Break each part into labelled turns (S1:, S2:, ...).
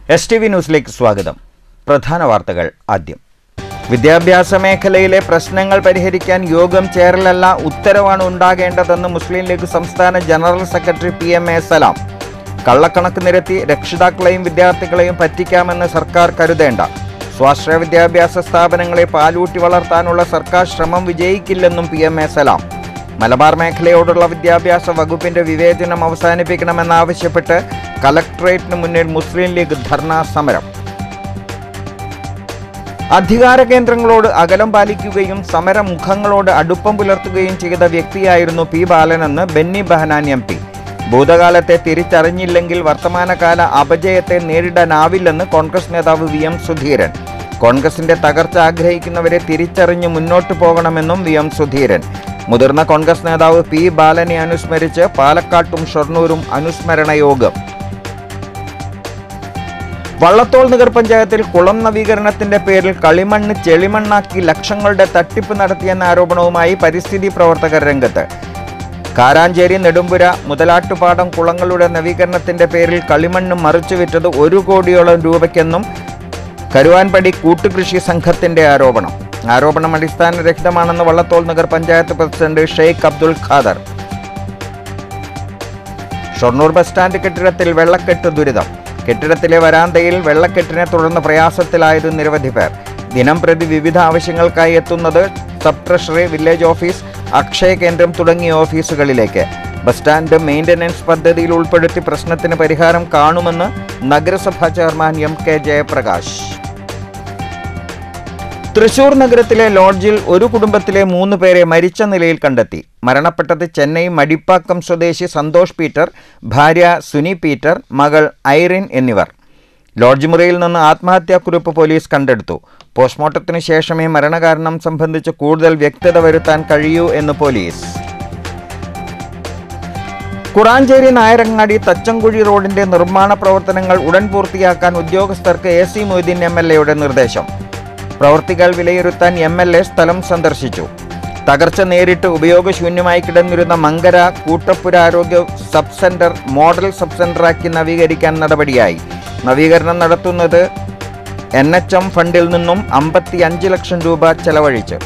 S1: S T V ന്യൂസിലേക്ക് സ്വാഗതം പ്രധാന വാർത്തകൾ ആദ്യം വിദ്യാഭ്യാസ മേഖലയിലെ പ്രശ്നങ്ങൾ പരിഹരിക്കാൻ യോഗം ചേരലല്ല ഉത്തരവാണ് ഉണ്ടാകേണ്ടതെന്ന് മുസ്ലിം ലീഗ് സംസ്ഥാന general secretary P M A Salam കള്ളക്കണക്ക് നിരത്തി രക്ഷിതാക്കളെയും വിദ്യാർത്ഥികളെയും പറ്റിക്കാമെന്ന് സർക്കാർ കരുതേണ്ട സ്വാശ്രയ വിദ്യാഭ്യാസ സ്ഥാപനങ്ങളെ പാലൂട്ടി വളർത്താനുള്ള സർക്കാർ ശ്രമം വിജയിക്കില്ലെന്നും P M A Salam Malabar മേഖലയോടുള്ള വിദ്യാഭ്യാസ വകുപ്പിന്റെ വിവേചനം അവസാനിപ്പിക്കണമെന്നാവശ്യപ്പെട്ട് കലക്ട്രേറ്റിന് മുന്നിൽ മുസ്ലിം ലീഗ് ധർണാ സമരം അധികാര കേന്ദ്രങ്ങളോട് അകലം പാലിക്കുകയും സമരമുഖങ്ങളോട് അടുപ്പം പുലർത്തുകയും ചെയ്ത വ്യക്തിയായിരുന്നു പി ബാലനെന്ന് ബെന്നി ബഹനാൻ എം പി ഭൂതകാലത്തെ തിരിച്ചറിഞ്ഞില്ലെങ്കിൽ വർത്തമാനകാല അപജയത്തെ നേരിടാനാവില്ലെന്ന് കോൺഗ്രസ് നേതാവ് വി എം സുധീരൻ കോൺഗ്രസിന്റെ തകർച്ച ആഗ്രഹിക്കുന്നവരെ തിരിച്ചറിഞ്ഞ് മുന്നോട്ടു പോകണമെന്നും വി എം സുധീരൻ മുതിർന്ന കോൺഗ്രസ് നേതാവ് പി ബാലനെ അനുസ്മരിച്ച് പാലക്കാട്ടും ഷൊർണൂരും അനുസ്മരണ യോഗം വള്ളത്തോൾ നഗർ പഞ്ചായത്തിൽ കുളം നവീകരണത്തിന്റെ പേരിൽ കളിമണ്ണ് ചെളിമണ്ണാക്കി ലക്ഷങ്ങളുടെ തട്ടിപ്പ് നടത്തിയെന്ന ആരോപണവുമായി പരിസ്ഥിതി പ്രവർത്തകർ രംഗത്ത് കാരാഞ്ചേരി നെടുമ്പുര മുതലാട്ടുപാടം കുളങ്ങളുടെ നവീകരണത്തിന്റെ പേരിൽ കളിമണ്ണ് മറിച്ചുവിറ്റത് ഒരു കോടിയോളം രൂപയ്ക്കെന്നും കരുവാൻപടി കൂട്ടുകൃഷി സംഘത്തിന്റെ ആരോപണം ആരോപണം അടിസ്ഥാനരഹിതമാണെന്ന് Vallathol Nagar panchayat president Sheikh Abdul Khader Shoranur bus stand കെട്ടിടത്തിൽ വെള്ളക്കെട്ട് ദുരിതം കെട്ടിടത്തിലെ വരാന്തയിൽ വെള്ളക്കെട്ടിനെ തുടർന്ന് പ്രയാസത്തിലായത് നിരവധി പേർ ദിനം പ്രതി വിവിധ ആവശ്യങ്ങൾക്കായി എത്തുന്നത് sub treasury village office Akshaya കേന്ദ്രം തുടങ്ങിയ ഓഫീസുകളിലേക്ക് ബസ് സ്റ്റാൻഡ് മെയിൻ്റനൻസ് പദ്ധതിയിൽ ഉൾപ്പെടുത്തി പ്രശ്നത്തിന് പരിഹാരം കാണുമെന്ന് നഗരസഭാ chairman M K Jayaprakash Thrissur നഗരത്തിലെ ലോഡ്ജിൽ ഒരു കുടുംബത്തിലെ മൂന്ന് പേരെ മരിച്ച നിലയിൽ കണ്ടെത്തി മരണപ്പെട്ടത് ചെന്നൈ മടിപ്പാക്കം സ്വദേശി സന്തോഷ് പീറ്റർ ഭാര്യ സുനി പീറ്റർ മകൾ ഐറിൻ എന്നിവർ ലോഡ്ജ് മുറിയിൽ നിന്ന് ആത്മഹത്യാക്കുറിപ്പ് പോലീസ് കണ്ടെടുത്തു പോസ്റ്റ്മോർട്ടത്തിന് ശേഷമേ മരണകാരണം സംബന്ധിച്ച് കൂടുതൽ വ്യക്തത വരുത്താൻ കഴിയൂ എന്ന് പോലീസ് കുറാഞ്ചേരി നായരങ്ങാടി തച്ചങ്കുഴി റോഡിന്റെ നിർമ്മാണ പ്രവർത്തനങ്ങൾ ഉടൻ പൂർത്തിയാക്കാൻ ഉദ്യോഗസ്ഥർക്ക് A C Moideen M L എയുടെ നിർദ്ദേശം പ്രവൃത്തികൾ വിലയിരുത്താൻ എം എൽ എ സ്ഥലം സന്ദർശിച്ചു തകർച്ച നേരിട്ട് ഉപയോഗശൂന്യമായി കിടന്നിരുന്ന മങ്കര കൂട്ടപ്പുര ആരോഗ്യ സബ് സെന്റർ മോഡൽ സബ് സെന്ററാക്കി നവീകരിക്കാൻ നടപടിയായി നവീകരണം നടത്തുന്നത് എൻ എച്ച് എം ഫണ്ടിൽ നിന്നും അമ്പത്തി അഞ്ച് ലക്ഷം രൂപ ചെലവഴിച്ച്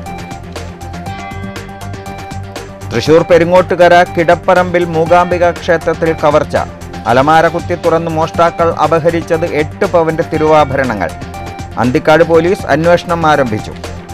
S1: തൃശൂർ പെരിങ്ങോട്ടുകര കിടപ്പറമ്പിൽ മൂകാംബിക ക്ഷേത്രത്തിൽ കവർച്ച അലമാര കുത്തി തുറന്ന് മോഷ്ടാക്കൾ അപഹരിച്ചത് എട്ട് പവന്റെ തിരുവാഭരണങ്ങൾ അന്തിക്കാട് പോലീസ് അന്വേഷണം ആരംഭിച്ചു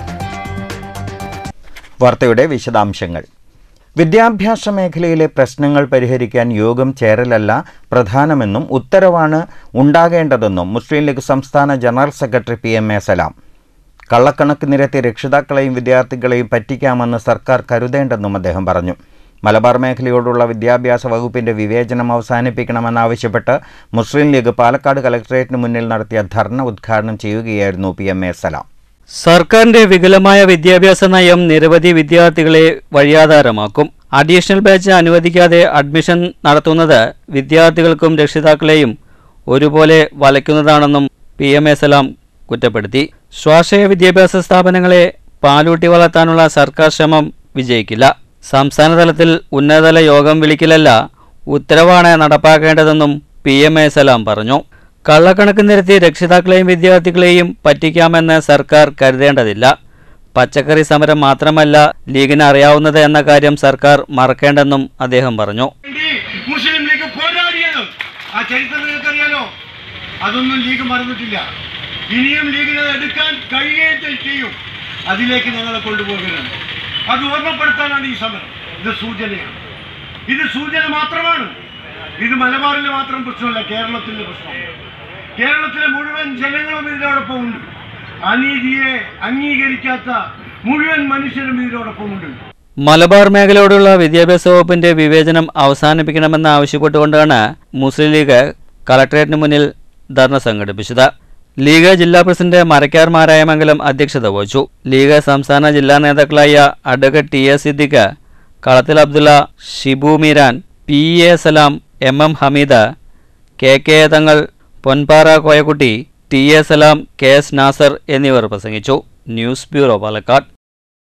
S1: വാർത്തയുടെ വിശദാംശങ്ങൾ വിദ്യാഭ്യാസ മേഖലയിലെ പ്രശ്നങ്ങൾ പരിഹരിക്കാൻ യോഗം ചേരലല്ല പ്രധാനമെന്നും ഉത്തരവാണ് ഉണ്ടാകേണ്ടതെന്നും മുസ്ലിം ലീഗ് സംസ്ഥാന general secretary P M A Salam കള്ളക്കണക്ക് നിരത്തി രക്ഷിതാക്കളെയും വിദ്യാർത്ഥികളെയും പറ്റിക്കാമെന്ന് സർക്കാർ കരുതേണ്ടെന്നും അദ്ദേഹം പറഞ്ഞു മലബാർ മേഖലയോടുള്ള വിദ്യാഭ്യാസ വകുപ്പിന്റെ വിവേചനം അവസാനിപ്പിക്കണമെന്നാവശ്യപ്പെട്ട് മുസ്ലിം ലീഗ് പാലക്കാട് കലക്ടറേറ്റിന് മുന്നിൽ നടത്തിയ ധർണ ഉദ്ഘാടനം ചെയ്യുകയായിരുന്നു പി എം എ സലാം
S2: സർക്കാരിന്റെ വികലമായ വിദ്യാഭ്യാസ നയം നിരവധി വിദ്യാർത്ഥികളെ വഴിയാധാരമാക്കും അഡീഷണൽ ബാച്ച് അനുവദിക്കാതെ അഡ്മിഷൻ നടത്തുന്നത് വിദ്യാർത്ഥികൾക്കും രക്ഷിതാക്കളെയും ഒരുപോലെ വലയ്ക്കുന്നതാണെന്നും പി എം എ സലാം കുറ്റപ്പെടുത്തി സ്വാശ്രയ വിദ്യാഭ്യാസ സ്ഥാപനങ്ങളെ പാലൂട്ടി വളർത്താനുള്ള സർക്കാർ ശ്രമം വിജയിക്കില്ല സംസ്ഥാന തലത്തിൽ ഉന്നതതല യോഗം വിളിക്കലല്ല ഉത്തരവാണ് നടപ്പാക്കേണ്ടതെന്നും പി എം എ സലാം പറഞ്ഞു കള്ളക്കണക്ക് നിരത്തി രക്ഷിതാക്കളെയും വിദ്യാർത്ഥികളെയും പറ്റിക്കാമെന്ന് സർക്കാർ കരുതേണ്ടതില്ല പച്ചക്കറി സമരം മാത്രമല്ല ലീഗിന് അറിയാവുന്നത് എന്ന കാര്യം സർക്കാർ മറക്കേണ്ടെന്നും അദ്ദേഹം പറഞ്ഞു
S3: വേണ്ടി മുസ്ലിം ലീഗ് പോരാടിയത് ആ ചരിത്രം നിങ്ങൾക്കറിയാലോ അതൊന്നും ലീഗ് മറന്നിട്ടില്ല ഇനിയും ലീഗിന് അത് എടുക്കാൻ കഴിയുകയും ചെയ്യും അതിലേക്ക് ഞങ്ങളെ കൊണ്ടുപോകുന്നത് അത് ഓർമ്മപ്പെടുത്താനാണ് ഈ സമരം ഇത് സൂചനയാണ് ഇത് സൂചന മാത്രമാണ് ഇത് മലബാറിലെ മാത്രം പ്രശ്നമല്ല കേരളത്തിലെ പ്രശ്നമാണ് കേരളത്തിലെ മുഴുവൻ ജനങ്ങളും ഇതിനോടൊപ്പം ഉണ്ട് അനീതിയെ അംഗീകരിക്കാത്ത മുഴുവൻ മനുഷ്യരും ഇതിനോടൊപ്പം ഉണ്ട്
S2: മലബാർ മേഖലയോടുള്ള വിദ്യാഭ്യാസ വകുപ്പിന്റെ വിവേചനം അവസാനിപ്പിക്കണമെന്ന് ആവശ്യപ്പെട്ടുകൊണ്ടാണ് മുസ്ലിം ലീഗ് കളക്ടറേറ്റിന് മുന്നിൽ ധർണ സംഘടിപ്പിച്ചത് ലീഗ് ജില്ലാ പ്രസിഡന്റ് മരക്കാർ മാരായമംഗലം അധ്യക്ഷത വഹിച്ചു ലീഗ് സംസ്ഥാന ജില്ലാ നേതാക്കളായ advocate T S Siddique Kalathil Abdulla Shibu Meeran P A Salam M M Hameed K K Thangal Ponpara Koyakkutty T A Salam K S Nasar എന്നിവർ പ്രസംഗിച്ചു ന്യൂസ് ബ്യൂറോ പാലക്കാട്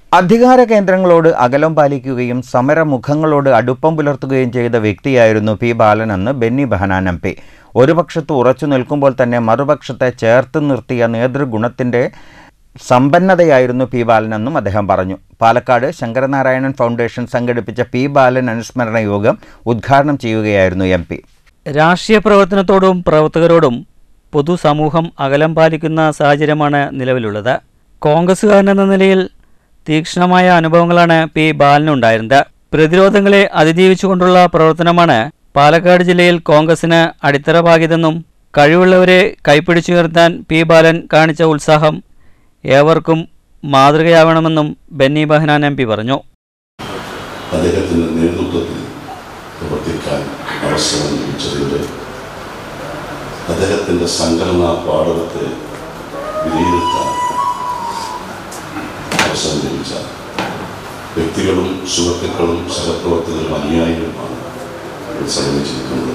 S1: അധികാര കേന്ദ്രങ്ങളോട് അകലം പാലിക്കുകയും സമരമുഖങ്ങളോട് അടുപ്പം പുലർത്തുകയും ചെയ്ത വ്യക്തിയായിരുന്നു പി ബാലനെന്ന് ബെന്നി ബെഹനാൻ എം പി ഒരു പക്ഷത്ത് ഉറച്ചു നിൽക്കുമ്പോൾ തന്നെ മറുപക്ഷത്തെ ചേർത്ത് നിർത്തിയ നേതൃഗുണത്തിൻ്റെ സമ്പന്നതയായിരുന്നു പി ബാലനെന്നും അദ്ദേഹം പറഞ്ഞു പാലക്കാട് ശങ്കരനാരായണൻ ഫൗണ്ടേഷൻ സംഘടിപ്പിച്ച പി ബാലൻ അനുസ്മരണ യോഗം ഉദ്ഘാടനം ചെയ്യുകയായിരുന്നു എം പി
S2: രാഷ്ട്രീയ പ്രവർത്തനത്തോടും പ്രവർത്തകരോടും പൊതുസമൂഹം അകലം പാലിക്കുന്ന സാഹചര്യമാണ് നിലവിലുള്ളത് കോൺഗ്രസ്സുകാരൻ എന്ന നിലയിൽ തീക്ഷ്ണമായ അനുഭവങ്ങളാണ് പി ബാലനുണ്ടായിരുന്നത് പ്രതിരോധങ്ങളെ അതിജീവിച്ചുകൊണ്ടുള്ള പ്രവർത്തനമാണ് പാലക്കാട് ജില്ലയിൽ കോൺഗ്രസിന് അടിത്തറ പാകിയതെന്നും കഴിവുള്ളവരെ കൈപ്പിടിച്ചുയർത്താൻ പി ബാലൻ കാണിച്ച ഉത്സാഹം ഏവർക്കും മാതൃകയാവണമെന്നും ബെന്നി ബഹനാൻ എം പി പറഞ്ഞു
S4: അദ്ദേഹത്തിൻ്റെ നേതൃത്വത്തിൽ പ്രവർത്തിക്കാൻ അവസരം ലഭിച്ചതിൻ്റെ അദ്ദേഹത്തിൻ്റെ സംഘടനാ പാഠകത്തെ വിലയിരുത്താൻ അവസരം ലഭിച്ച വ്യക്തികളും സുഹൃത്തുക്കളും സഹപ്രവർത്തകരും അനുയായികളുമാണ് ഇവിടെ സംബന്ധിച്ചിരിക്കുന്നത്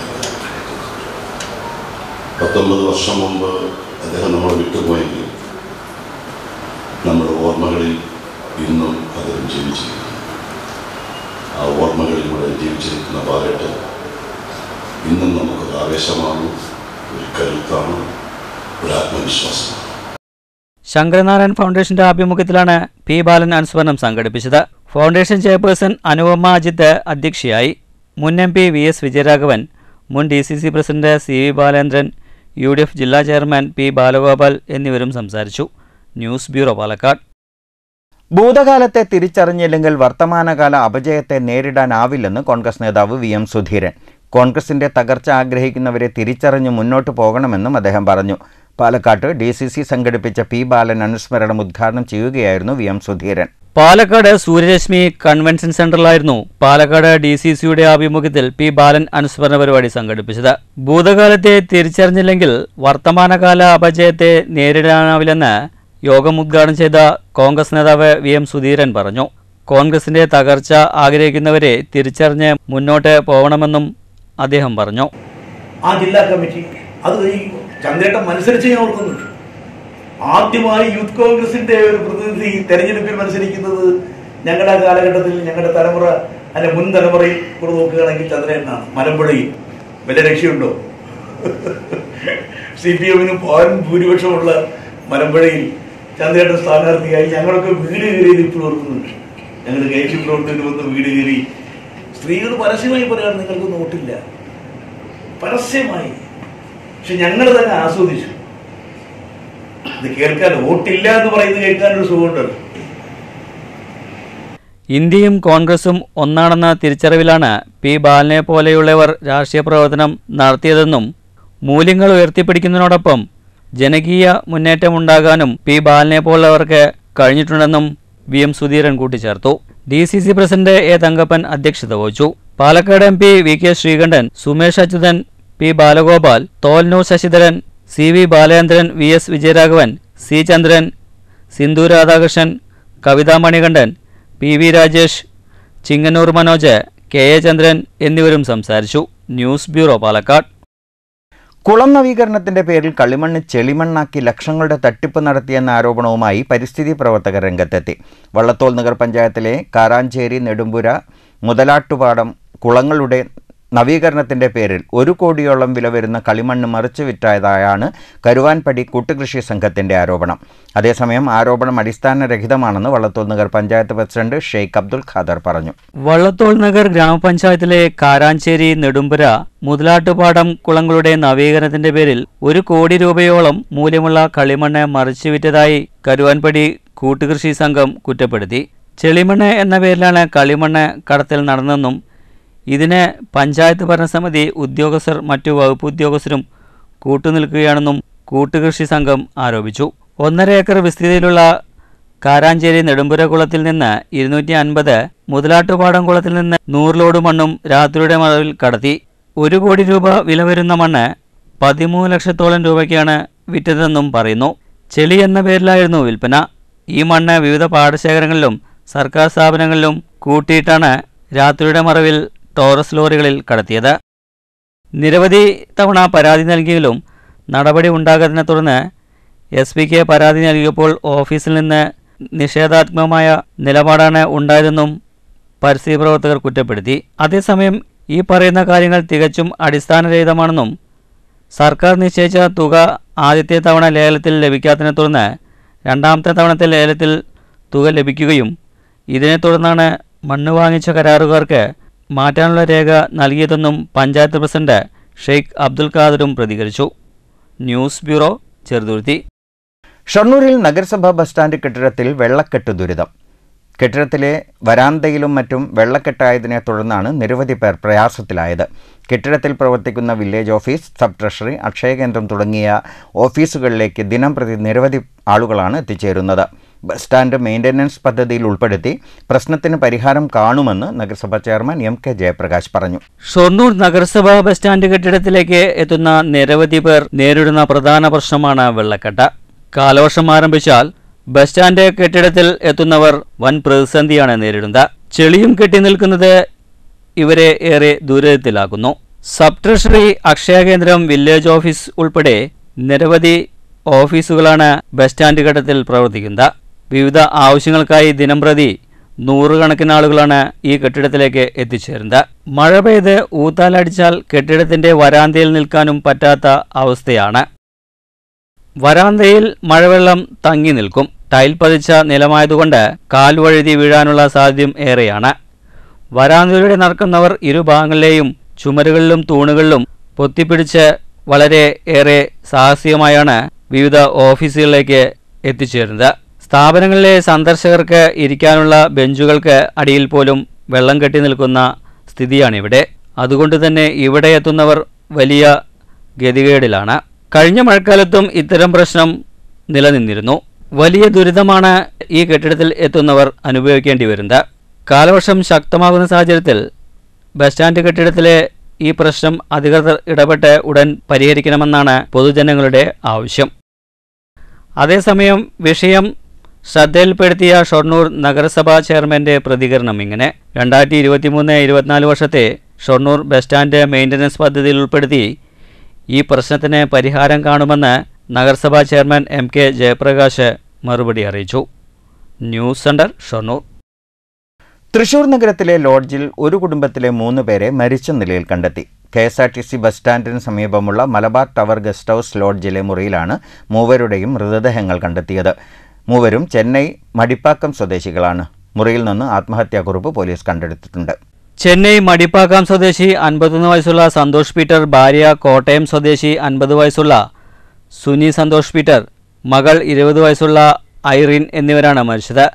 S4: പത്തൊമ്പത് വർഷം മുമ്പ് അദ്ദേഹം നമ്മളെ വിട്ടുപോയെങ്കിൽ നമ്മുടെ ഓർമ്മകളിൽ ഇന്നും അദ്ദേഹം ജീവിച്ചിരിക്കുന്നു ആ ഓർമ്മകളിലൂടെ ജീവിച്ചിരിക്കുന്ന ബാലേട്ട് ഇന്നും നമുക്കൊരു ആവേശമാണ് ഒരു കരുത്താണ് ഒരു ആത്മവിശ്വാസമാണ്
S2: ശങ്കരനാരായൺ ഫൗണ്ടേഷന്റെ ആഭിമുഖ്യത്തിലാണ് പി ബാലൻ അനുസ്മരണം സംഘടിപ്പിച്ചത് ഫൗണ്ടേഷൻ ചെയർപേഴ്സൺ അനുപമ അജിത്ത് അധ്യക്ഷയായി മുൻ M P V S Vijayaraghavan മുൻ D C C president C V Balendran U D F ജില്ലാ ചെയർമാൻ പി ബാലഗോപാൽ എന്നിവരും സംസാരിച്ചു ന്യൂസ് ബ്യൂറോ പാലക്കാട്
S1: ഭൂതകാലത്തെ തിരിച്ചറിഞ്ഞില്ലെങ്കിൽ വർത്തമാനകാല അപജയത്തെ നേരിടാനാവില്ലെന്ന് കോൺഗ്രസ് നേതാവ് വി എം സുധീരൻ കോൺഗ്രസിന്റെ തകർച്ച ആഗ്രഹിക്കുന്നവരെ തിരിച്ചറിഞ്ഞ് മുന്നോട്ട് പോകണമെന്നും അദ്ദേഹം പറഞ്ഞു പാലക്കാട്ട് ഡി സി സി സംഘടിപ്പിച്ച പി ബാലൻ അനുസ്മരണം ഉദ്ഘാടനം ചെയ്യുകയായിരുന്നു V M Sudheeran
S2: Palakkad Suryarashmi convention സെന്ററിലായിരുന്നു പാലക്കാട് ഡി സി സിയുടെ ആഭിമുഖ്യത്തിൽ പി ബാലൻ അനുസ്മരണ പരിപാടി സംഘടിപ്പിച്ചത് ഭൂതകാലത്തെ തിരിച്ചറിഞ്ഞില്ലെങ്കിൽ വർത്തമാനകാല അപജയത്തെ നേരിടാനാവില്ലെന്ന് യോഗം ഉദ്ഘാടനം ചെയ്ത കോൺഗ്രസ് നേതാവ് വി എം സുധീരൻ പറഞ്ഞു കോൺഗ്രസിന്റെ തകർച്ച ആഗ്രഹിക്കുന്നവരെ തിരിച്ചറിഞ്ഞ് മുന്നോട്ട് പോകണമെന്നും അദ്ദേഹം പറഞ്ഞു
S5: ആ ജില്ലാ കമ്മിറ്റി അത് ഈ ചന്ദ്രേട്ടൻ മത്സരിച്ച് ഞാൻ ഓർക്കുന്നുണ്ട് ആദ്യമായി യൂത്ത് കോൺഗ്രസിന്റെ ഒരു പ്രതിനിധി തെരഞ്ഞെടുപ്പിൽ മത്സരിക്കുന്നത് ഞങ്ങളുടെ കാലഘട്ടത്തിൽ ഞങ്ങളുടെ തലമുറ അല്ലെ മുൻ തലമുറയിൽ കൂടെ നോക്കുകയാണെങ്കിൽ ചന്ദ്രേട്ടനാണ് മലമ്പുഴയിൽ വല്ല രക്ഷയുണ്ടോ സി പി എമ്മിന് പവൻ ഭൂരിപക്ഷമുള്ള മലമ്പുഴയിൽ ചന്ദ്രേട്ടൻ സ്ഥാനാർത്ഥിയായി ഞങ്ങളൊക്കെ വീട് കയറിയത് ഇപ്പോൾ ഓർക്കുന്നുണ്ട് ഞങ്ങൾ കെ പി പ്രവർത്തകർ വന്ന് വീട് കയറി സ്ത്രീകൾ പരസ്യമായി പറയാറ് നിങ്ങൾക്ക് നോട്ടില്ല പരസ്യമായി പക്ഷെ ഞങ്ങൾ തന്നെ ആസ്വദിച്ചു ഇത് കേൾക്കാൻ വോട്ടില്ല എന്ന് പറയുന്നത് കേൾക്കാനൊരു സുഖമുണ്ടല്ലോ
S2: ഇന്ത്യയും കോൺഗ്രസും ഒന്നാണെന്ന തിരിച്ചറിവിലാണ് പി ബാലനെ പോലെയുള്ളവർ രാഷ്ട്രീയ പ്രവർത്തനം നടത്തിയതെന്നും മൂല്യങ്ങൾ ഉയർത്തിപ്പിടിക്കുന്നതിനോടൊപ്പം ജനകീയ മുന്നേറ്റമുണ്ടാകാനും പി ബാലനെ പോലുള്ളവർക്ക് കഴിഞ്ഞിട്ടുണ്ടെന്നും വി എം സുധീരൻ കൂട്ടിച്ചേർത്തു D C C president A Thankappan അധ്യക്ഷത വഹിച്ചു Palakkad M P V K Sreekandan Sumesh Achuthan P Balagopal Tholanur Sasidharan C V Balendran V S Vijayaraghavan C Chandran Sindhu Radhakrishnan Kavitha Manikandan P V Rajesh Chingannur Manoj K A Chandran എന്നിവരും സംസാരിച്ചു ന്യൂസ് ബ്യൂറോ പാലക്കാട്
S1: കുളം നവീകരണത്തിന്റെ പേരിൽ കളിമണ്ണ് ചെളിമണ്ണാക്കി ലക്ഷങ്ങളുടെ തട്ടിപ്പ് നടത്തിയെന്ന ആരോപണവുമായി പരിസ്ഥിതി പ്രവർത്തകർ രംഗത്തെത്തി വള്ളത്തോൾ നഗരപഞ്ചായത്തിലെ കാരാഞ്ചേരി നെടുമ്പുര മുതലാട്ടുപാടം കുളങ്ങളുടെ നവീകരണത്തിന്റെ പേരിൽ ഒരു കോടിയോളം വില വരുന്ന കളിമണ്ണ് മറിച്ചു വിറ്റായതായാണ് കരുവാൻപടി കൂട്ടുകൃഷി സംഘത്തിന്റെ ആരോപണം അതേസമയം ആരോപണം അടിസ്ഥാനരഹിതമാണെന്ന് വള്ളത്തോൾ നഗർ പഞ്ചായത്ത് പ്രസിഡന്റ് ഷെയ്ഖ് അബ്ദുൽ ഖാദർ പറഞ്ഞു
S2: വള്ളത്തോൾ നഗർ ഗ്രാമപഞ്ചായത്തിലെ കാരാഞ്ചേരി നെടുമ്പുര മുതലാട്ടുപാടം കുളങ്ങളുടെ നവീകരണത്തിന്റെ പേരിൽ ഒരു കോടി രൂപയോളം മൂല്യമുള്ള കളിമണ്ണ് മറിച്ചുവിറ്റതായി കരുവാൻപടി കൂട്ടുകൃഷി സംഘം കുറ്റപ്പെടുത്തി ചെളിമണ്ണ് എന്ന പേരിലാണ് കളിമണ്ണ് കടത്തൽ നടന്നെന്നും ഇതിന് പഞ്ചായത്ത് ഭരണസമിതി ഉദ്യോഗസ്ഥർ മറ്റു വകുപ്പ് ഉദ്യോഗസ്ഥരും കൂട്ടുനിൽക്കുകയാണെന്നും കൂട്ടുകൃഷി സംഘം ആരോപിച്ചു ഒന്നര ഏക്കർ വിസ്തൃതിയിലുള്ള കാരാഞ്ചേരി നെടുമ്പുര കുളത്തിൽ നിന്ന് ഇരുന്നൂറ്റി അൻപത് മുതലാട്ടുപാടം കുളത്തിൽ നിന്ന് നൂറ് ലോഡ് മണ്ണും രാത്രിയുടെ മറവിൽ കടത്തി ഒരു കോടി രൂപ വില വരുന്ന മണ്ണ് പതിമൂന്ന് ലക്ഷത്തോളം രൂപയ്ക്കാണ് വിറ്റതെന്നും പറയുന്നു ചെളി എന്ന പേരിലായിരുന്നു വിൽപ്പന ഈ മണ്ണ് വിവിധ പാടശേഖരങ്ങളിലും സർക്കാർ സ്ഥാപനങ്ങളിലും കൂട്ടിയിട്ടാണ് രാത്രിയുടെ മറവിൽ ടോറസ് ലോറികളിൽ കടത്തിയത് നിരവധി തവണ പരാതി നൽകിയെങ്കിലും നടപടി ഉണ്ടാകാത്തതിനെ തുടർന്ന് എസ് പിക്ക് പരാതി നൽകിയപ്പോൾ ഓഫീസിൽ നിന്ന് നിഷേധാത്മകമായ നിലപാടാണ് ഉണ്ടായതെന്നും പരിസ്ഥിതി പ്രവർത്തകർ കുറ്റപ്പെടുത്തി അതേസമയം ഈ പറയുന്ന കാര്യങ്ങൾ തികച്ചും അടിസ്ഥാനരഹിതമാണെന്നും സർക്കാർ നിശ്ചയിച്ച തുക ആദ്യത്തെ തവണ ലേലത്തിൽ ലഭിക്കാത്തതിനെ തുടർന്ന് രണ്ടാമത്തെ തവണത്തെ ലേലത്തിൽ തുക ലഭിക്കുകയും ഇതിനെ തുടർന്നാണ് മണ്ണ് വാങ്ങിച്ച കരാറുകാർക്ക് മാറ്റാനുള്ള രേഖ നൽകിയതെന്നും പഞ്ചായത്ത് പ്രസിഡന്റ് ഷെയ്ഖ് അബ്ദുൽ ഖാദറും പ്രതികരിച്ചു ന്യൂസ് ബ്യൂറോ ചെറുതുരുത്തി
S1: ഷൊർണൂരിൽ നഗരസഭാ ബസ് സ്റ്റാൻഡ് കെട്ടിടത്തിൽ വെള്ളക്കെട്ട് ദുരിതം കെട്ടിടത്തിലെ വരാന്തയിലും മറ്റും വെള്ളക്കെട്ടായതിനെ തുടർന്നാണ് നിരവധി പേർ പ്രയാസത്തിലായത് കെട്ടിടത്തിൽ പ്രവർത്തിക്കുന്ന വില്ലേജ് ഓഫീസ് സബ് ട്രഷറി അക്ഷയകേന്ദ്രം തുടങ്ങിയ ഓഫീസുകളിലേക്ക് ദിനം പ്രതി നിരവധി ആളുകളാണ് എത്തിച്ചേരുന്നത് ബസ് സ്റ്റാൻഡ് മെയിൻ്റനൻസ് പദ്ധതിയിൽ ഉൾപ്പെടുത്തി പ്രശ്നത്തിന് പരിഹാരം കാണുമെന്ന് നഗരസഭാ ചെയർമാൻ എം കെ ജയപ്രകാശ് പറഞ്ഞു
S2: ഷൊർണൂർ നഗരസഭാ ബസ് സ്റ്റാൻഡ് കെട്ടിടത്തിലേക്ക് എത്തുന്ന നിരവധി പേർ നേരിടുന്ന പ്രധാന പ്രശ്നമാണ് വെള്ളക്കെട്ട് കാലവർഷം ആരംഭിച്ചാൽ ബസ് സ്റ്റാൻഡ് കെട്ടിടത്തിൽ എത്തുന്നവർ വൻ പ്രതിസന്ധിയാണ് നേരിടുന്നത് ചെളിയും കെട്ടി നിൽക്കുന്നത് ഇവരെ ഏറെ ദുരിതത്തിലാക്കുന്നു സബ് ട്രഷറി അക്ഷയ കേന്ദ്രം വില്ലേജ് ഓഫീസ് ഉൾപ്പെടെ നിരവധി ഓഫീസുകളാണ് ബസ് സ്റ്റാൻഡ് ഘട്ടത്തിൽ പ്രവർത്തിക്കുന്നത് വിവിധ ആവശ്യങ്ങൾക്കായി ദിനംപ്രതി നൂറുകണക്കിന് ആളുകളാണ് ഈ കെട്ടിടത്തിലേക്ക് എത്തിച്ചേരുന്നത് മഴ പെയ്ത് ഊത്താലടിച്ചാൽ കെട്ടിടത്തിന്റെ വരാന്തയിൽ നിൽക്കാനും പറ്റാത്ത അവസ്ഥയാണ് വരാന്തയിൽ മഴവെള്ളം തങ്ങി നിൽക്കും ടൈൽ പതിച്ച നിലമായതുകൊണ്ട് കാൽ വഴുതി വീഴാനുള്ള സാധ്യതയും ഏറെയാണ് വരാന്തയിലൂടെ നടക്കുന്നവർ ഇരുഭാഗങ്ങളിലെയും ചുമരുകളിലും തൂണുകളിലും പൊത്തിപ്പിടിച്ച് വളരെ ഏറെ സാഹസികമായാണ് വിവിധ ഓഫീസുകളിലേക്ക് എത്തിച്ചേരുന്നത് സ്ഥാപനങ്ങളിലെ സന്ദർശകർക്ക് ഇരിക്കാനുള്ള ബെഞ്ചുകൾക്ക് അടിയിൽ പോലും വെള്ളം കെട്ടി നിൽക്കുന്ന സ്ഥിതിയാണിവിടെ അതുകൊണ്ട് തന്നെ ഇവിടെ എത്തുന്നവർ വലിയ ഗതികേടിലാണ് കഴിഞ്ഞ മഴക്കാലത്തും ഇത്തരം പ്രശ്നം നിലനിന്നിരുന്നു വലിയ ദുരിതമാണ് ഈ കെട്ടിടത്തിൽ എത്തുന്നവർ അനുഭവിക്കേണ്ടി വരുന്നത് കാലവർഷം ശക്തമാകുന്ന സാഹചര്യത്തിൽ ബസ് സ്റ്റാൻഡ് കെട്ടിടത്തിലെ ഈ പ്രശ്നം അധികൃതർ ഇടപെട്ട് ഉടൻ പരിഹരിക്കണമെന്നാണ് പൊതുജനങ്ങളുടെ ആവശ്യം അതേസമയം വിഷയം ശ്രദ്ധയിൽപ്പെടുത്തിയ ഷൊർണൂർ നഗരസഭാ ചെയർമാന്റെ പ്രതികരണം ഇങ്ങനെ രണ്ടായിരത്തി ഇരുപത്തിമൂന്ന് ഇരുപത്തിനാല് വർഷത്തെ ഷൊർണൂർ ബസ് സ്റ്റാൻഡ് മെയിൻ്റനൻസ് പദ്ധതിയിൽ ഉൾപ്പെടുത്തി ഈ പ്രശ്നത്തിന് പരിഹാരം കാണുമെന്ന് നഗരസഭാ ചെയർമാൻ എം കെ ജയപ്രകാശ് മറുപടി അറിയിച്ചു ന്യൂസ് സെന്റർ ഷൊർണൂർ
S1: തൃശൂർ നഗരത്തിലെ ലോഡ്ജിൽ ഒരു കുടുംബത്തിലെ മൂന്ന് പേരെ മരിച്ച നിലയിൽ കണ്ടെത്തി K S R T C bus സ്റ്റാൻഡിന് സമീപമുള്ള മലബാർ ടവർ ഗസ്റ്റ് ഹൗസ് ലോഡ്ജിലെ മുറിയിലാണ് മൂവരുടെയും മൃതദേഹങ്ങൾ കണ്ടെത്തിയത് മൂവരും ചെന്നൈ മടിപ്പാക്കം സ്വദേശികളാണ് മുറിയിൽ നിന്ന് ആത്മഹത്യാക്കുറിപ്പ് പോലീസ് കണ്ടെടുത്തിട്ടുണ്ട്
S2: ചെന്നൈ മടിപ്പാക്കാം സ്വദേശി അൻപത്തൊന്ന് വയസ്സുള്ള സന്തോഷ് പീറ്റർ ഭാര്യ കോട്ടയം സ്വദേശി അൻപത് വയസ്സുള്ള സുനി സന്തോഷ് പീറ്റർ മകൾ ഇരുപത് വയസ്സുള്ള ഐറിൻ എന്നിവരാണ് മരിച്ചത്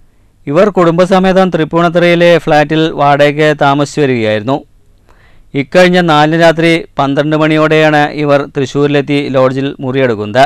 S2: ഇവർ കുടുംബസമേതം തൃപ്പൂണിത്തുറയിലെ ഫ്ളാറ്റിൽ വാടകയ്ക്ക് താമസിച്ചു വരികയായിരുന്നു ഇക്കഴിഞ്ഞ നാലിന് രാത്രി പന്ത്രണ്ട് മണിയോടെയാണ് ഇവർ തൃശ്ശൂരിലെത്തി ലോഡ്ജിൽ മുറിയെടുക്കുന്നത്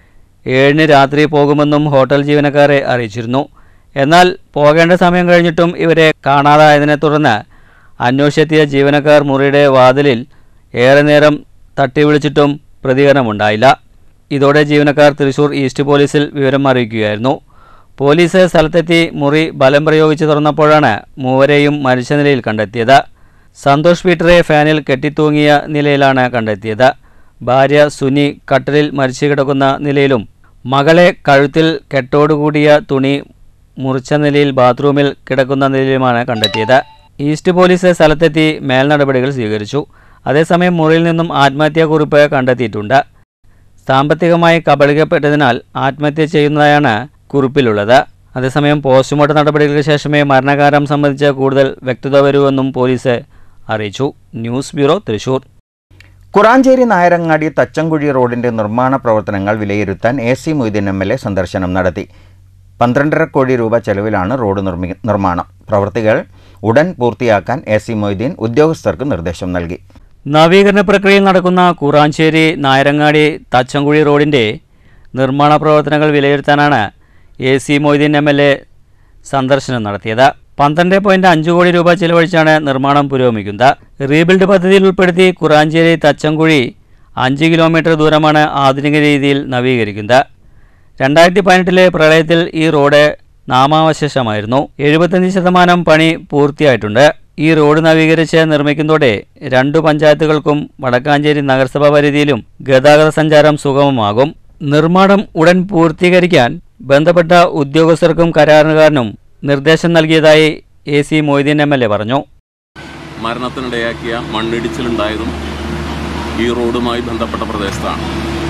S2: ഏഴിന് രാത്രി പോകുമെന്നും ഹോട്ടൽ ജീവനക്കാരെ അറിയിച്ചിരുന്നു എന്നാൽ പോകേണ്ട സമയം കഴിഞ്ഞിട്ടും ഇവരെ കാണാതായതിനെ തുടർന്ന് അന്വേഷിച്ചെത്തിയ ജീവനക്കാർ മുറിയുടെ വാതിലിൽ ഏറെ നേരം തട്ടി വിളിച്ചിട്ടും പ്രതികരണമുണ്ടായില്ല ഇതോടെ ജീവനക്കാർ തൃശൂർ ഈസ്റ്റ് പോലീസിൽ വിവരം അറിയിക്കുകയായിരുന്നു പോലീസ് സ്ഥലത്തെത്തി മുറി ബലം പ്രയോഗിച്ച് തുറന്നപ്പോഴാണ് മൂവരെയും മരിച്ച നിലയിൽ കണ്ടെത്തിയത് സന്തോഷ് പീറ്ററെ ഫാനിൽ കെട്ടിത്തൂങ്ങിയ നിലയിലാണ് കണ്ടെത്തിയത് ഭാര്യ സുനി കട്ടലിൽ മരിച്ചു കിടക്കുന്ന നിലയിലും മകളെ കഴുത്തിൽ കെട്ടോടുകൂടിയ തുണി മുറിച്ച നിലയിൽ ബാത്റൂമിൽ കിടക്കുന്ന നിലയിലുമാണ് കണ്ടെത്തിയത് ഈസ്റ്റ് പോലീസ് സ്ഥലത്തെത്തി മേൽനടപടികൾ സ്വീകരിച്ചു അതേസമയം മുറിയിൽ നിന്നും ആത്മഹത്യാക്കുറിപ്പ് കണ്ടെത്തിയിട്ടുണ്ട് സാമ്പത്തികമായി കബളിക്കപ്പെട്ടതിനാൽ ആത്മഹത്യ ചെയ്യുന്നതായാണ് കുറിപ്പിലുള്ളത് അതേസമയം പോസ്റ്റ്മോർട്ടം നടപടികൾക്ക് ശേഷമേ മരണകാരണം സംബന്ധിച്ച് കൂടുതൽ വ്യക്തത വരൂവെന്നും പോലീസ് അറിയിച്ചു ന്യൂസ് ബ്യൂറോ തൃശൂർ
S1: കുറാഞ്ചേരി നായരങ്ങാടി തച്ചങ്കുഴി റോഡിന്റെ നിർമ്മാണ പ്രവർത്തനങ്ങൾ വിലയിരുത്താൻ A C Moideen M L A സന്ദർശനം നടത്തി പന്ത്രണ്ടര കോടി രൂപ ചെലവിലാണ് റോഡ് നിർമ്മി നിർമ്മാണം പ്രവൃത്തികൾ ഉടൻ പൂർത്തിയാക്കാൻ എ സി മൊയ്തീൻ ഉദ്യോഗസ്ഥർക്ക് നിർദ്ദേശം നൽകി
S2: നവീകരണ പ്രക്രിയയിൽ നടക്കുന്ന കൂറാഞ്ചേരി നായരങ്ങാടി തച്ചങ്കുഴി റോഡിൻ്റെ നിർമ്മാണ പ്രവർത്തനങ്ങൾ വിലയിരുത്താനാണ് A C Moideen M L A സന്ദർശനം നടത്തിയത് പന്ത്രണ്ട് പോയിന്റ് അഞ്ച് കോടി രൂപ ചെലവഴിച്ചാണ് നിർമ്മാണം പുരോഗമിക്കുന്നത് റീബിൽഡ് പദ്ധതിയിൽ ഉൾപ്പെടുത്തി കുറാഞ്ചേരി തച്ചങ്കുഴി അഞ്ച് കിലോമീറ്റർ ദൂരമാണ് ആധുനിക രീതിയിൽ നവീകരിക്കുന്നത് രണ്ടായിരത്തി പതിനെട്ടിലെ പ്രളയത്തിൽ ഈ റോഡ് നാമാവശേഷമായിരുന്നു എഴുപത്തഞ്ച് ശതമാനം പണി പൂർത്തിയായിട്ടുണ്ട് ഈ റോഡ് നവീകരിച്ച് നിർമ്മിക്കുന്നതോടെ രണ്ടു പഞ്ചായത്തുകൾക്കും വടക്കാഞ്ചേരി നഗരസഭാ പരിധിയിലും ഗതാഗത സഞ്ചാരം സുഗമമാകും നിർമ്മാണം ഉടൻ പൂർത്തീകരിക്കാൻ ബന്ധപ്പെട്ട ഉദ്യോഗസ്ഥർക്കും കരാറുകാരനും നിർദ്ദേശം നൽകിയതായി A C Moideen M L A പറഞ്ഞു
S6: മരണത്തിനിടയാക്കിയ മണ്ണിടിച്ചിലുണ്ടായതും ഈ റോഡുമായി ബന്ധപ്പെട്ട പ്രദേശത്താണ്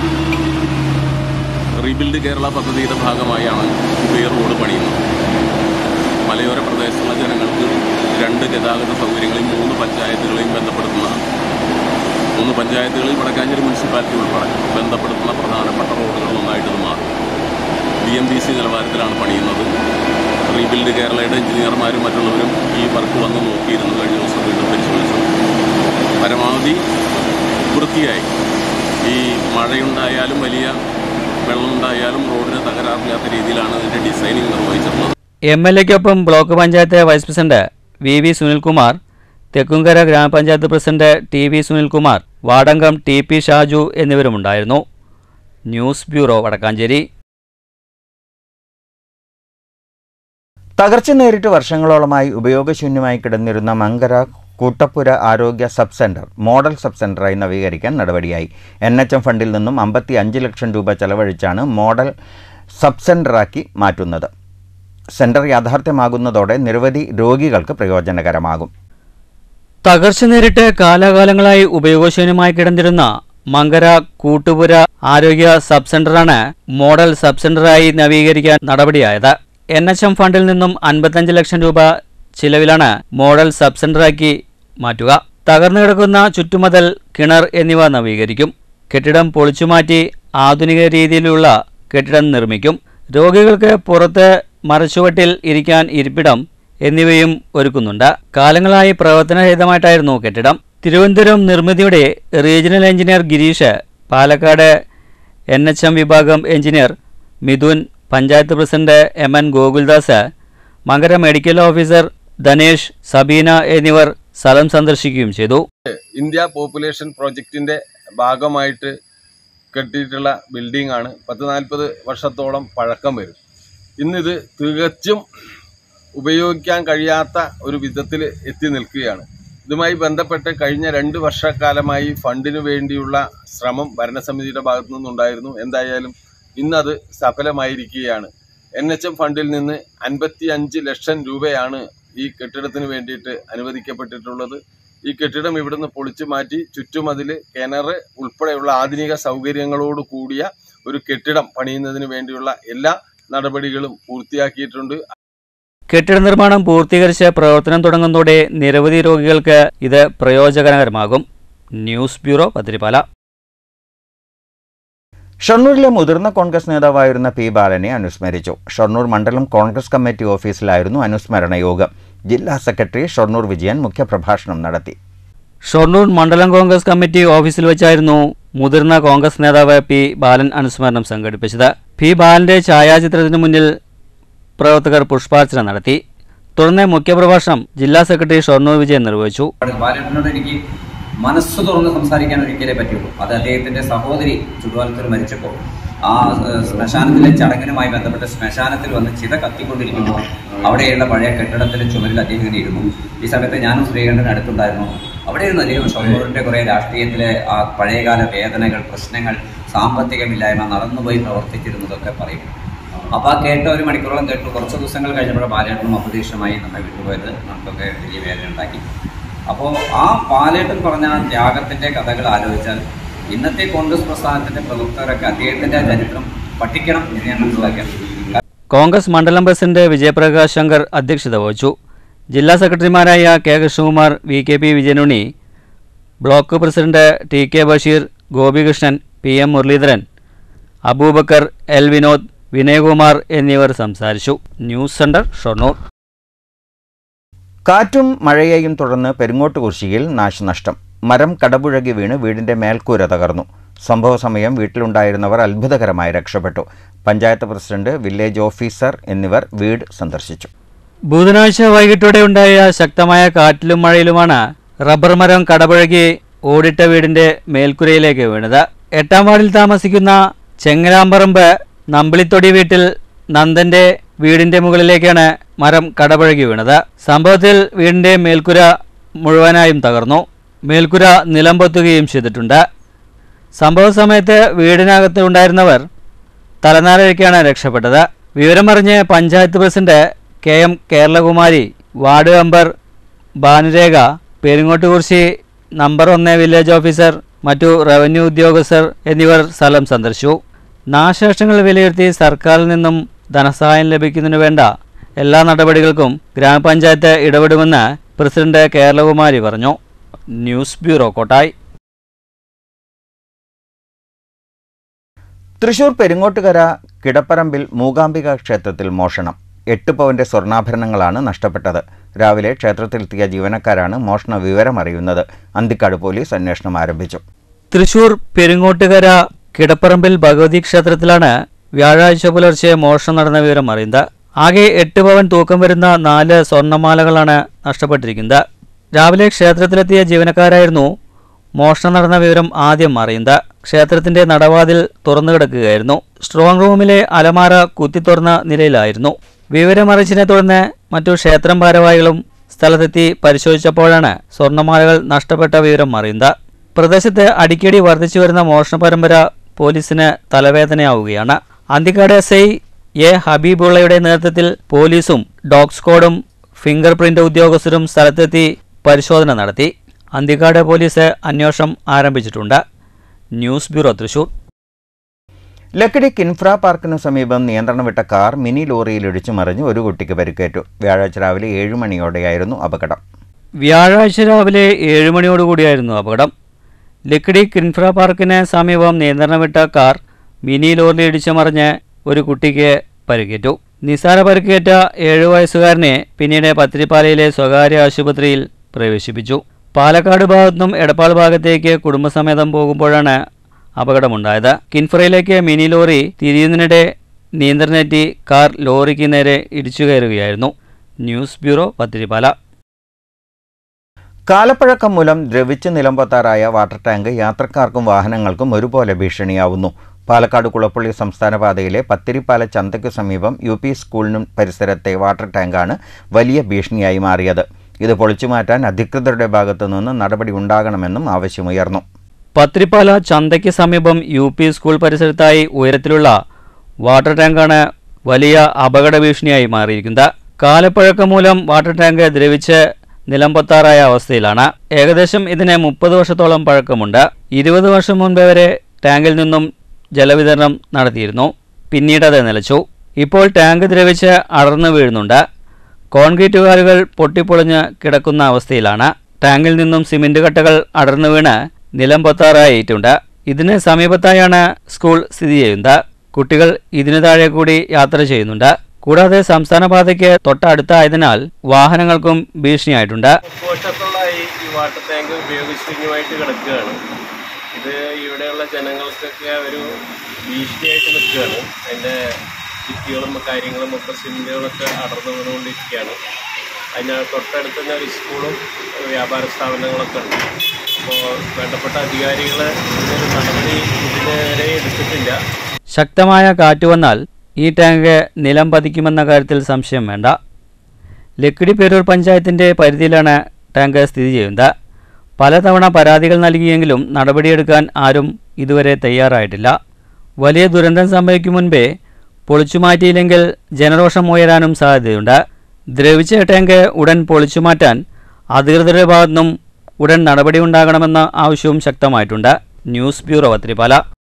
S6: റീബിൽഡ് കേരള പദ്ധതിയുടെ ഭാഗമായാണ് ഇപ്പോൾ ഈ റോഡ് പണിയുന്നത് മലയോര പ്രദേശത്തുള്ള ജനങ്ങൾക്ക് രണ്ട് ഗതാഗത സൗകര്യങ്ങളെയും മൂന്ന് പഞ്ചായത്തുകളെയും ബന്ധപ്പെടുത്തുന്ന മൂന്ന് പഞ്ചായത്തുകളിൽ വടക്കാഞ്ചേരി മുനിസിപ്പാലിറ്റി ഉൾപ്പെടെ ബന്ധപ്പെടുത്തുന്ന പ്രധാനപ്പെട്ട റോഡുകളിലൊന്നായിട്ട് ഇത് മാറും ബി എം ബി സി നിലവാരത്തിലാണ് പണിയുന്നത് റീബിൽഡ് കേരളയുടെ എഞ്ചിനീയർമാരും മറ്റുള്ളവരും ഈ വർക്ക് വന്ന് നോക്കിയിരുന്നു കഴിഞ്ഞ ദിവസം വീണ്ടും പരിശോധിച്ചു പരമാവധി വൃത്തിയായി ഈ മഴയുണ്ടായാലും വലിയ വെള്ളമുണ്ടായാലും റോഡിന് തകരാറില്ലാത്ത രീതിയിലാണ് ഇതിൻ്റെ ഡിസൈനിങ് നിർവഹിച്ചിട്ടുള്ളത്
S2: എം എൽ എക്കൊപ്പം block panchayat vice president V V Sunilkumar Thekkumkara ഗ്രാമപഞ്ചായത്ത് president T V Sunilkumar Vadankam T P Shaju എന്നിവരുമുണ്ടായിരുന്നു ന്യൂസ് ബ്യൂറോ വടക്കാഞ്ചേരി
S1: തകർച്ച നേരിട്ട് വർഷങ്ങളോളമായി ഉപയോഗശൂന്യമായി കിടന്നിരുന്ന മങ്കര കൂട്ടപ്പുര ആരോഗ്യ സബ് സെന്റർ മോഡൽ സബ് സെന്ററായി നവീകരിക്കാൻ നടപടിയായി എൻ എച്ച് എം ഫണ്ടിൽ നിന്നും അമ്പത്തി അഞ്ച് ലക്ഷം രൂപ ചെലവഴിച്ചാണ് മോഡൽ സബ് സെന്ററാക്കി മാറ്റുന്നത് സെന്റർ യാഥാർത്ഥ്യമാകുന്നതോടെ നിരവധി രോഗികൾക്ക് പ്രയോജനകരമാകും
S2: തകർച്ച നേരിട്ട് കാലാകാലങ്ങളായി ഉപയോഗശൂന്യമായി കിടന്നിരുന്ന മങ്കര കൂട്ടുപുര ആരോഗ്യ സബ് സെന്ററാണ് മോഡൽ സബ് സെന്ററായി നവീകരിക്കാൻ നടപടിയായത് എൻ എച്ച് എം ഫണ്ടിൽ നിന്നും അൻപത്തഞ്ച് ലക്ഷം രൂപ ചിലവിലാണ് മോഡൽ സബ് സെന്ററാക്കി മാറ്റുക തകർന്നു കിടക്കുന്ന ചുറ്റുമതൽ കിണർ എന്നിവ നവീകരിക്കും കെട്ടിടം പൊളിച്ചുമാറ്റി ആധുനിക രീതിയിലുള്ള കെട്ടിടം നിർമ്മിക്കും രോഗികൾക്ക് പുറത്ത് മറച്ചുവട്ടിൽ ഇരിക്കാൻ ഇരിപ്പിടം എന്നിവയും ഒരുക്കുന്നുണ്ട് കാലങ്ങളായി പ്രവർത്തനരഹിതമായിട്ടായിരുന്നു കെട്ടിടം തിരുവനന്തപുരം നിർമ്മിതിയുടെ regional engineer Girish Palakkad N H M വിഭാഗം engineer Midhun panchayat president M N Gokuldas Makara medical officer Dhanesh Sabeena എന്നിവർ സ്ഥലം സന്ദർശിക്കുകയും ചെയ്തു
S7: ഇന്ത്യ പോപ്പുലേഷൻ പ്രോജക്റ്റിന്റെ ഭാഗമായിട്ട് കെട്ടിയിട്ടുള്ള ബിൽഡിംഗ് ആണ് പത്ത് നാൽപ്പത് വർഷത്തോളം പഴക്കം വരും ഇന്നിത് തികച്ചും ഉപയോഗിക്കാൻ കഴിയാത്ത ഒരു വിധത്തിൽ എത്തി നിൽക്കുകയാണ് ഇതുമായി ബന്ധപ്പെട്ട് കഴിഞ്ഞ രണ്ട് വർഷക്കാലമായി ഫണ്ടിനു വേണ്ടിയുള്ള ശ്രമം ഭരണസമിതിയുടെ ഭാഗത്തു നിന്നുണ്ടായിരുന്നു എന്തായാലും ഇന്നത് സഫലമായിരിക്കുകയാണ് എൻ എച്ച് എം ഫണ്ടിൽ നിന്ന് അൻപത്തി അഞ്ച് ലക്ഷം രൂപയാണ് ഈ കെട്ടിടത്തിന് വേണ്ടിയിട്ട് അനുവദിക്കപ്പെട്ടിട്ടുള്ളത് ഈ കെട്ടിടം ഇവിടുന്ന് പൊളിച്ചു മാറ്റി ചുറ്റുമതിൽ കിണറ് ഉൾപ്പെടെയുള്ള ആധുനിക സൗകര്യങ്ങളോട് കൂടിയ ഒരു കെട്ടിടം പണിയുന്നതിന് വേണ്ടിയുള്ള എല്ലാ നടപടികളും പൂർത്തിയാക്കിയിട്ടുണ്ട്
S2: കെട്ടിട നിർമ്മാണം പൂർത്തീകരിച്ച് പ്രവർത്തനം തുടങ്ങുന്നതോടെ നിരവധി രോഗികൾക്ക് ഇത് പ്രയോജനകരമാകും ന്യൂസ് ബ്യൂറോ പത്തിരിപ്പാല
S1: ഷൊർണൂരിലെ മുതിർന്ന കോൺഗ്രസ് നേതാവായിരുന്ന പി ബാലനെ അനുസ്മരിച്ചു ഷൊർണൂർ മണ്ഡലം കോൺഗ്രസ് കമ്മിറ്റി ഓഫീസിലായിരുന്നു അനുസ്മരണ യോഗം ജില്ലാ സെക്രട്ടറി ഷൊർണൂർ വിജയൻ മുഖ്യപ്രഭാഷണം നടത്തി
S2: ഷൊർണൂർ മണ്ഡലം കോൺഗ്രസ് കമ്മിറ്റി ഓഫീസിൽ വെച്ചായിരുന്നു മുതിർന്ന കോൺഗ്രസ് നേതാവ് പി ബാലൻ അനുസ്മരണം സംഘടിപ്പിച്ചത് പി ബാലന്റെ ഛായാചിത്രത്തിന് മുന്നിൽ പ്രവർത്തകർ പുഷ്പാർച്ചന നടത്തി തുടർന്ന് മുഖ്യപ്രഭാഷണം ജില്ലാ സെക്രട്ടറി ഷൊർണൂർ വിജയൻ നിർവഹിച്ചു
S8: ബാലേട്ടനോട് എനിക്ക് മനസ്സ് തുറന്ന് സംസാരിക്കാൻ ഒരിക്കലേ പറ്റുള്ളൂ അത് അദ്ദേഹത്തിന്റെ സഹോദരി ചുടുവാലത്തിൽ മരിച്ചപ്പോൾ ആ ഏഹ്, ശ്മശാനത്തിലെ ചടങ്ങിനുമായി ബന്ധപ്പെട്ട് ശ്മശാനത്തിൽ വന്ന് ചിത കത്തിക്കൊണ്ടിരിക്കുമ്പോൾ അവിടെയുള്ള പഴയ കെട്ടിടത്തിലെ ചുമരിൽ അദ്ദേഹം ഇങ്ങനെ ഇരുന്നു ഈ സമയത്ത് ഞാനും ശ്രീകണ്ഠൻ അടുത്തുണ്ടായിരുന്നു അവിടെ ഇരുന്ന് അദ്ദേഹം ഷൊർണൂരിന്റെ കുറെ രാഷ്ട്രീയത്തിലെ ആ പഴയകാല വേദനകൾ പ്രശ്നങ്ങൾ സാമ്പത്തികമില്ലായ്മ നടന്നുപോയി പ്രവർത്തിച്ചിരുന്നതൊക്കെ പറയും അപ്പോൾ ആ കേട്ട ഒരു മണിക്കൂറോളം കേട്ടു കുറച്ച് ദിവസങ്ങൾ കഴിഞ്ഞപ്പോൾ ബാലേട്ടനും അപ്രതീക്ഷിതമായി നമ്മെ വിട്ടുപോയത് നമുക്കൊക്കെ വലിയ വേദന ഉണ്ടാക്കി അപ്പോൾ ആ പാലേട്ടൻ പറഞ്ഞ ആ ത്യാഗത്തിന്റെ കഥകൾ ആലോചിച്ചാൽ ഇന്നത്തെ കോൺഗ്രസ് പ്രസ്ഥാനത്തിന്റെ പ്രവർത്തകരൊക്കെ അദ്ദേഹത്തിന്റെ ആ ചരിത്രം പഠിക്കണം എന്ന് ഞാൻ മനസ്സിലാക്കിയത്
S2: കോൺഗ്രസ് മണ്ഡലം പ്രസിഡന്റ് വിജയപ്രകാശ് ശങ്കർ അധ്യക്ഷത വഹിച്ചു ജില്ലാ സെക്രട്ടറിമാരായ K Krishnakumar V K P Vijayanunni block president T K Basheer Gopikrishnan P M Muraleedharan Abubakkar L Vinod Vinayakumar എന്നിവർ സംസാരിച്ചു ന്യൂസ് സെന്റർ ഷൊർണൂർ
S1: കാറ്റും മഴയെയും തുടർന്ന് പെരുങ്ങോട്ടുകുറിശ്ശിയിൽ നാശനഷ്ടം മരം കടപുഴകി വീണ് വീടിന്റെ മേൽക്കൂര തകർന്നു സംഭവ സമയം വീട്ടിലുണ്ടായിരുന്നവർ അത്ഭുതകരമായി രക്ഷപ്പെട്ടു പഞ്ചായത്ത് പ്രസിഡന്റ് വില്ലേജ് ഓഫീസർ എന്നിവർ വീട് സന്ദർശിച്ചു
S2: ബുധനാഴ്ച വൈകിട്ടോടെ ഉണ്ടായ ശക്തമായ കാറ്റിലും മഴയിലുമാണ് റബ്ബർ മരം കടപുഴകി ഓടിട്ട വീടിന്റെ മേൽക്കുരയിലേക്ക് വീണത് എട്ടാം വാർഡിൽ താമസിക്കുന്ന ചെങ്ങലാമ്പറമ്പ് നമ്പിളിത്തൊടി വീട്ടിൽ നന്ദന്റെ വീടിന്റെ മുകളിലേക്കാണ് മരം കടപുഴകി വീണത് സംഭവത്തിൽ വീടിന്റെ മേൽക്കുര മുഴുവനായും തകർന്നു മേൽക്കുര നിലംപൊത്തുകയും ചെയ്തിട്ടുണ്ട് സംഭവ സമയത്ത് വീടിനകത്ത് ഉണ്ടായിരുന്നവർ തലനാരിഴയ്ക്കാണ് രക്ഷപ്പെട്ടത് വിവരമറിഞ്ഞ് panchayat president K M Keralakumari ward member Bhanurekha Peringottukurissi number ഒന്ന് വില്ലേജ് ഓഫീസർ മറ്റു റവന്യൂ ഉദ്യോഗസ്ഥർ എന്നിവർ സ്ഥലം സന്ദർശിച്ചു നാശനഷ്ടങ്ങൾ വിലയിരുത്തി സർക്കാരിൽ നിന്നും ധനസഹായം ലഭിക്കുന്നതിനു വേണ്ട എല്ലാ നടപടികൾക്കും ഗ്രാമപഞ്ചായത്ത് ഇടപെടുമെന്ന് പ്രസിഡന്റ് കേരളകുമാരി പറഞ്ഞു ന്യൂസ് ബ്യൂറോ കോട്ടായി
S1: തൃശൂർ പെരിങ്ങോട്ടുകര കിടപ്പറമ്പിൽ മൂകാംബിക ക്ഷേത്രത്തിൽ മോഷണം എട്ട് പവന്റെ സ്വർണ്ണാഭരണങ്ങളാണ് നഷ്ടപ്പെട്ടത് രാവിലെ ക്ഷേത്രത്തിലെത്തിയ ജീവനക്കാരാണ് മോഷണ വിവരം അറിയുന്നത് അന്തിക്കാട് പോലീസ് അന്വേഷണം ആരംഭിച്ചു
S2: തൃശൂർ പെരിങ്ങോട്ടുകര കിടപ്പറമ്പിൽ ഭഗവതി ക്ഷേത്രത്തിലാണ് വ്യാഴാഴ്ച പുലർച്ചെ മോഷണം നടന്ന വിവരം അറിയുന്നത് ആകെ എട്ട് പവൻ തൂക്കം വരുന്ന നാല് സ്വർണ്ണമാലകളാണ് നഷ്ടപ്പെട്ടിരിക്കുന്നത് രാവിലെ ക്ഷേത്രത്തിലെത്തിയ ജീവനക്കാരായിരുന്നു മോഷണം നടന്ന വിവരം ആദ്യം അറിയുന്നത് ക്ഷേത്രത്തിന്റെ നടവാതിൽ തുറന്നു കിടക്കുകയായിരുന്നു സ്ട്രോങ് റൂമിലെ അലമാര കുത്തിത്തുറന്ന നിലയിലായിരുന്നു വിവരമറിച്ചതിനെ തുടർന്ന് മറ്റു ക്ഷേത്രം ഭാരവാഹികളും സ്ഥലത്തെത്തി പരിശോധിച്ചപ്പോഴാണ് സ്വർണ്ണമാലകൾ നഷ്ടപ്പെട്ട വിവരം അറിയുന്നത് പ്രദേശത്ത് അടിക്കടി വർദ്ധിച്ചു വരുന്ന മോഷണ പരമ്പര പോലീസിന് തലവേദനയാവുകയാണ് അന്തിക്കാട് എസ് ഐ എ ഹബീബുള്ളയുടെ നേതൃത്വത്തിൽ പോലീസും ഡോഗ് സ്ക്വാഡും ഫിംഗർ പ്രിന്റ് ഉദ്യോഗസ്ഥരും സ്ഥലത്തെത്തി പരിശോധന നടത്തി അന്തിക്കാട് പോലീസ് അന്വേഷണം ആരംഭിച്ചിട്ടുണ്ട് ന്യൂസ് ബ്യൂറോ തൃശൂർ
S1: ലക്കിടി കിൻഫ്ര പാർക്കിനു സമീപം നിയന്ത്രണം വിട്ട കാർ മിനി ലോറിയിൽ ഇടിച്ചു മറിഞ്ഞ് ഒരു കുട്ടിക്ക് പരിക്കേറ്റു വ്യാഴാഴ്ച രാവിലെ ഏഴ് മണിയോടെയായിരുന്നു അപകടം
S2: വ്യാഴാഴ്ച രാവിലെ ഏഴ് മണിയോടുകൂടിയായിരുന്നു അപകടം ലക്കിടി കിൻഫ്ര പാർക്കിന് സമീപം നിയന്ത്രണം വിട്ട കാർ മിനി ലോറിയിൽ ഇടിച്ചു മറിഞ്ഞ് ഒരു കുട്ടിക്ക് പരിക്കേറ്റു നിസാര പരിക്കേറ്റ ഏഴു വയസ്സുകാരനെ പിന്നീട് പത്തിരിപ്പാലയിലെ സ്വകാര്യ ആശുപത്രിയിൽ പ്രവേശിപ്പിച്ചു പാലക്കാട് ഭാഗത്തുനിന്നും എടപ്പാൾ ഭാഗത്തേക്ക് കുടുംബസമേതം പോകുമ്പോഴാണ് അപകടമുണ്ടായത് കിൻഫ്രയിലേക്ക് മിനി ലോറി തിരിയുന്നതിനിടെ നിയന്ത്രണേറ്റി കാർ ലോറിക്ക് നേരെ ഇടിച്ചു കയറുകയായിരുന്നു ന്യൂസ് ബ്യൂറോ പത്തിരിപ്പാല
S1: കാലപ്പഴക്കം മൂലം ദ്രവിച്ച് നിലംപൊത്താറായ വാട്ടർ ടാങ്ക് യാത്രക്കാർക്കും വാഹനങ്ങൾക്കും ഒരുപോലെ ഭീഷണിയാവുന്നു പാലക്കാട് കുളപ്പള്ളി സംസ്ഥാന പാതയിലെ പത്തിരിപ്പാല ചന്തയ്ക്കു സമീപം യു പി സ്കൂളിനും പരിസരത്തെ വാട്ടർ ടാങ്കാണ് വലിയ ഭീഷണിയായി മാറിയത് ഇത് പൊളിച്ചുമാറ്റാൻ അധികൃതരുടെ ഭാഗത്തു നിന്ന് നടപടി ഉണ്ടാകണമെന്നും ആവശ്യമുയർന്നു
S2: പത്രിപ്പാല ചന്തയ്ക്ക് സമീപം യു പി സ്കൂൾ പരിസരത്തായി ഉയരത്തിലുള്ള വാട്ടർ ടാങ്കാണ് വലിയ അപകട ഭീഷണിയായി മാറിയിരിക്കുന്നത് കാലപ്പഴക്കം മൂലം വാട്ടർ ടാങ്ക് ദ്രവിച്ച് നിലംപൊത്താറായ അവസ്ഥയിലാണ് ഏകദേശം ഇതിന് മുപ്പത് വർഷത്തോളം പഴക്കമുണ്ട് ഇരുപത് വർഷം മുൻപ് വരെ ടാങ്കിൽ നിന്നും ജലവിതരണം നടത്തിയിരുന്നു പിന്നീട് അത് നിലച്ചു ഇപ്പോൾ ടാങ്ക് ദ്രവിച്ച് അടർന്നു വീഴുന്നുണ്ട് കോൺക്രീറ്റ് കാലുകൾ പൊട്ടിപ്പൊളിഞ്ഞ് കിടക്കുന്ന അവസ്ഥയിലാണ് ടാങ്കിൽ നിന്നും സിമന്റ് കട്ടകൾ അടർന്നു വീണ് നിലം പൊത്താറായിട്ടുണ്ട് ഇതിന് സമീപത്തായാണ് സ്കൂൾ സ്ഥിതി ചെയ്യുന്നത് കുട്ടികൾ ഇതിനു താഴെ കൂടി യാത്ര ചെയ്യുന്നുണ്ട് കൂടാതെ സംസ്ഥാന പാതയ്ക്ക് തൊട്ടടുത്തായതിനാൽ വാഹനങ്ങൾക്കും ഭീഷണിയായിട്ടുണ്ട്
S9: വർഷത്തോളമായി ഈ വാട്ടർ ടാങ്ക് ഉപയോഗശൂന്യമായിട്ട് കിടക്കുകയാണ് ഇത് ഇവിടെയുള്ള ജനങ്ങൾക്കൊക്കെ ഒരു ഭീഷണിയായിട്ട് നിൽക്കുകയാണ് അതിൻ്റെ ഭിത്തികളും കാര്യങ്ങളും ഒക്കെ സിമെൻറ്റുകളൊക്കെ അടർന്നു വീണുകൊണ്ടിരിക്കുകയാണ് അതിന് തൊട്ടടുത്ത് തന്നെ ഒരു സ്കൂളും വ്യാപാര സ്ഥാപനങ്ങളൊക്കെ ഉണ്ട് അപ്പോൾ വേണ്ടപ്പെട്ട അധികാരികൾ ഇതിനൊരു നടപടി ഇതിനെതിരെ എടുത്തിട്ടില്ല
S2: ശക്തമായ കാറ്റ് വന്നാൽ ഈ ടാങ്ക് നിലം പതിക്കുമെന്ന കാര്യത്തിൽ സംശയം വേണ്ട ലക്കിടി പേരൂർ പഞ്ചായത്തിൻ്റെ പരിധിയിലാണ് ടാങ്ക് സ്ഥിതി ചെയ്യുന്നത് പലതവണ പരാതികൾ നൽകിയെങ്കിലും നടപടിയെടുക്കാൻ ആരും ഇതുവരെ തയ്യാറായിട്ടില്ല വലിയ ദുരന്തം സംഭവിക്കും മുൻപേ പൊളിച്ചുമാറ്റിയില്ലെങ്കിൽ ജനരോഷം ഉയരാനും സാധ്യതയുണ്ട് ദ്രവിച്ച ടാങ്ക് ഉടൻ പൊളിച്ചുമാറ്റാൻ അധികൃതരുടെ ഭാഗത്തുനിന്നും ഉടൻ നടപടിയുണ്ടാകണമെന്ന ആവശ്യവും ശക്തമായിട്ടുണ്ട് news bureau Pathirippala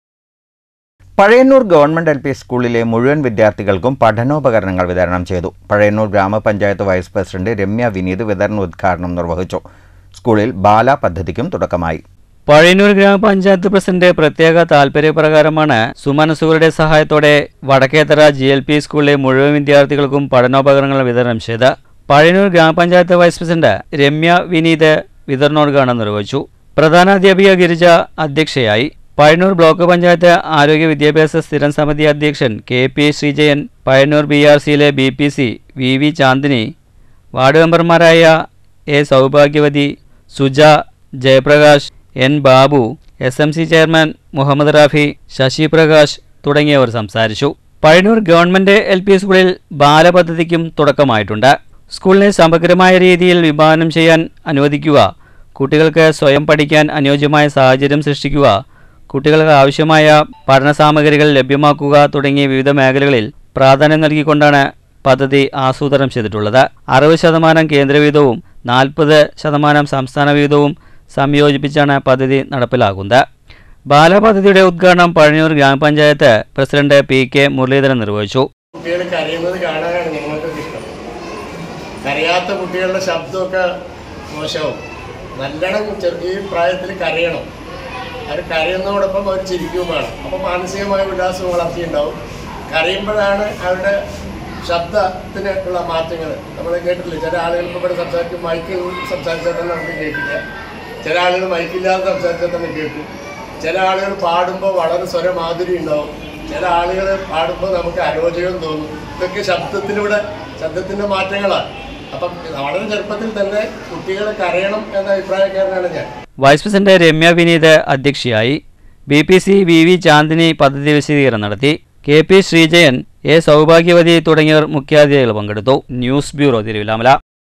S1: Pazhayannur government L P സ്കൂളിലെ മുഴുവൻ വിദ്യാർത്ഥികൾക്കും പഠനോപകരണങ്ങൾ വിതരണം ചെയ്തു പഴയന്നൂർ ഗ്രാമപഞ്ചായത്ത് വൈസ് പ്രസിഡന്റ് രമ്യ വിനീത് വിതരണ ഉദ്ഘാടനം നിർവഹിച്ചു സ്കൂളിൽ ബാല പദ്ധതിക്കും തുടക്കമായി
S2: പഴയന്നൂർ ഗ്രാമപഞ്ചായത്ത് പ്രസിഡന്റ് പ്രത്യേക താൽപര്യപ്രകാരമാണ് സുമനസുകളുടെ സഹായത്തോടെ വടക്കേത്തറ ജി എൽ പി സ്കൂളിലെ മുഴുവൻ വിദ്യാർത്ഥികൾക്കും പഠനോപകരണങ്ങൾ വിതരണം ചെയ്ത് പഴയന്നൂർ ഗ്രാമപഞ്ചായത്ത് വൈസ് പ്രസിഡന്റ് രമ്യ വിനീത് വിതരണോദ്ഘാടനം നിർവഹിച്ചു പ്രധാനാധ്യാപിക ഗിരിജ അധ്യക്ഷയായി പഴയന്നൂർ ബ്ലോക്ക് പഞ്ചായത്ത് ആരോഗ്യ വിദ്യാഭ്യാസ സ്ഥിരം സമിതി അധ്യക്ഷൻ K P Sreejayan Pazhayannur B R സിയിലെ B P C V V Chandini ward മെമ്പർമാരായ A Saubhagyavathi Suja Jayaprakash N Babu S M C chairman Muhammad Rafi Sasi Prakash തുടങ്ങിയവർ സംസാരിച്ചു പഴയന്നൂർ ഗവൺമെന്റ് എൽ പി സ്കൂളിൽ ബാലപദ്ധതിക്കും തുടക്കമായിട്ടുണ്ട് സ്കൂളിനെ സമഗ്രമായ രീതിയിൽ വിഭാവനം ചെയ്യാൻ അനുവദിക്കുക കുട്ടികൾക്ക് സ്വയം പഠിക്കാൻ അനുയോജ്യമായ സാഹചര്യം സൃഷ്ടിക്കുക കുട്ടികൾക്ക് ആവശ്യമായ പഠന സാമഗ്രികൾ ലഭ്യമാക്കുക തുടങ്ങിയ വിവിധ മേഖലകളിൽ പ്രാധാന്യം നൽകിക്കൊണ്ടാണ് പദ്ധതി ആസൂത്രണം ചെയ്തിട്ടുള്ളത് അറുപത് ശതമാനം കേന്ദ്ര വീതവും നാൽപ്പത് ശതമാനം സംസ്ഥാന വീതവും സംയോജിപ്പിച്ചാണ് പദ്ധതി നടപ്പിലാക്കുന്നത് ബാലപദ്ധതിയുടെ ഉദ്ഘാടനം പഴഞ്ഞൂർ ഗ്രാമപഞ്ചായത്ത് പ്രസിഡന്റ് പി കെ മുരളീധരൻ നിർവഹിച്ചു
S10: കുട്ടികൾ കരയുന്നത് കാണാനാണ് ഞങ്ങൾക്കൊക്കെ ഇഷ്ടം കരയാത്ത കുട്ടികളുടെ ശബ്ദമൊക്കെ മോശമാവും നല്ലോണം ചെറു ഈ പ്രായത്തിൽ കരയണം അവർ കരയുന്നതോടൊപ്പം അവർ ചിരിക്കുകയും വേണം അപ്പം മാനസികമായ ഉല്ലാസവും വളർത്തിയുണ്ടാവും കരയുമ്പോഴാണ് അവരുടെ ശബ്ദത്തിന് ഉള്ള മാറ്റങ്ങൾ നമ്മൾ കേട്ടിട്ടില്ല ചില ആളുകൾ ഇപ്പോൾ ഇവിടെ സംസാരിക്കും മൈക്കിൽ സംസാരിച്ചാൽ തന്നെ നമുക്ക് കേൾക്കില്ല ചില ആളുകൾ മൈക്കില്ലാതെ സംസാരിച്ചാൽ തന്നെ കേൾക്കും ചില ആളുകൾ പാടുമ്പോൾ വളരെ സ്വരമാധുരി ഉണ്ടാവും ചില ആളുകൾ പാടുമ്പോൾ നമുക്ക് അരോചകം തോന്നും ഇതൊക്കെ ശബ്ദത്തിലൂടെ ശബ്ദത്തിൻ്റെ മാറ്റങ്ങളാണ് അപ്പം വളരെ ചെറുപ്പത്തിൽ തന്നെ കുട്ടികൾ കരയണം എന്ന അഭിപ്രായക്കാരനാണ് ഞാൻ
S2: വൈസ് പ്രസിഡന്റ് രമ്യ വിനീത് അധ്യക്ഷയായി B P C V V Chandini പദ്ധതി വിശദീകരണം നടത്തി K P Sreejayan A Saubhagyavathi തുടങ്ങിയവർ മുഖ്യാതിഥികൾ പങ്കെടുത്തു ന്യൂസ് ബ്യൂറോ തിരുവില്ലാമല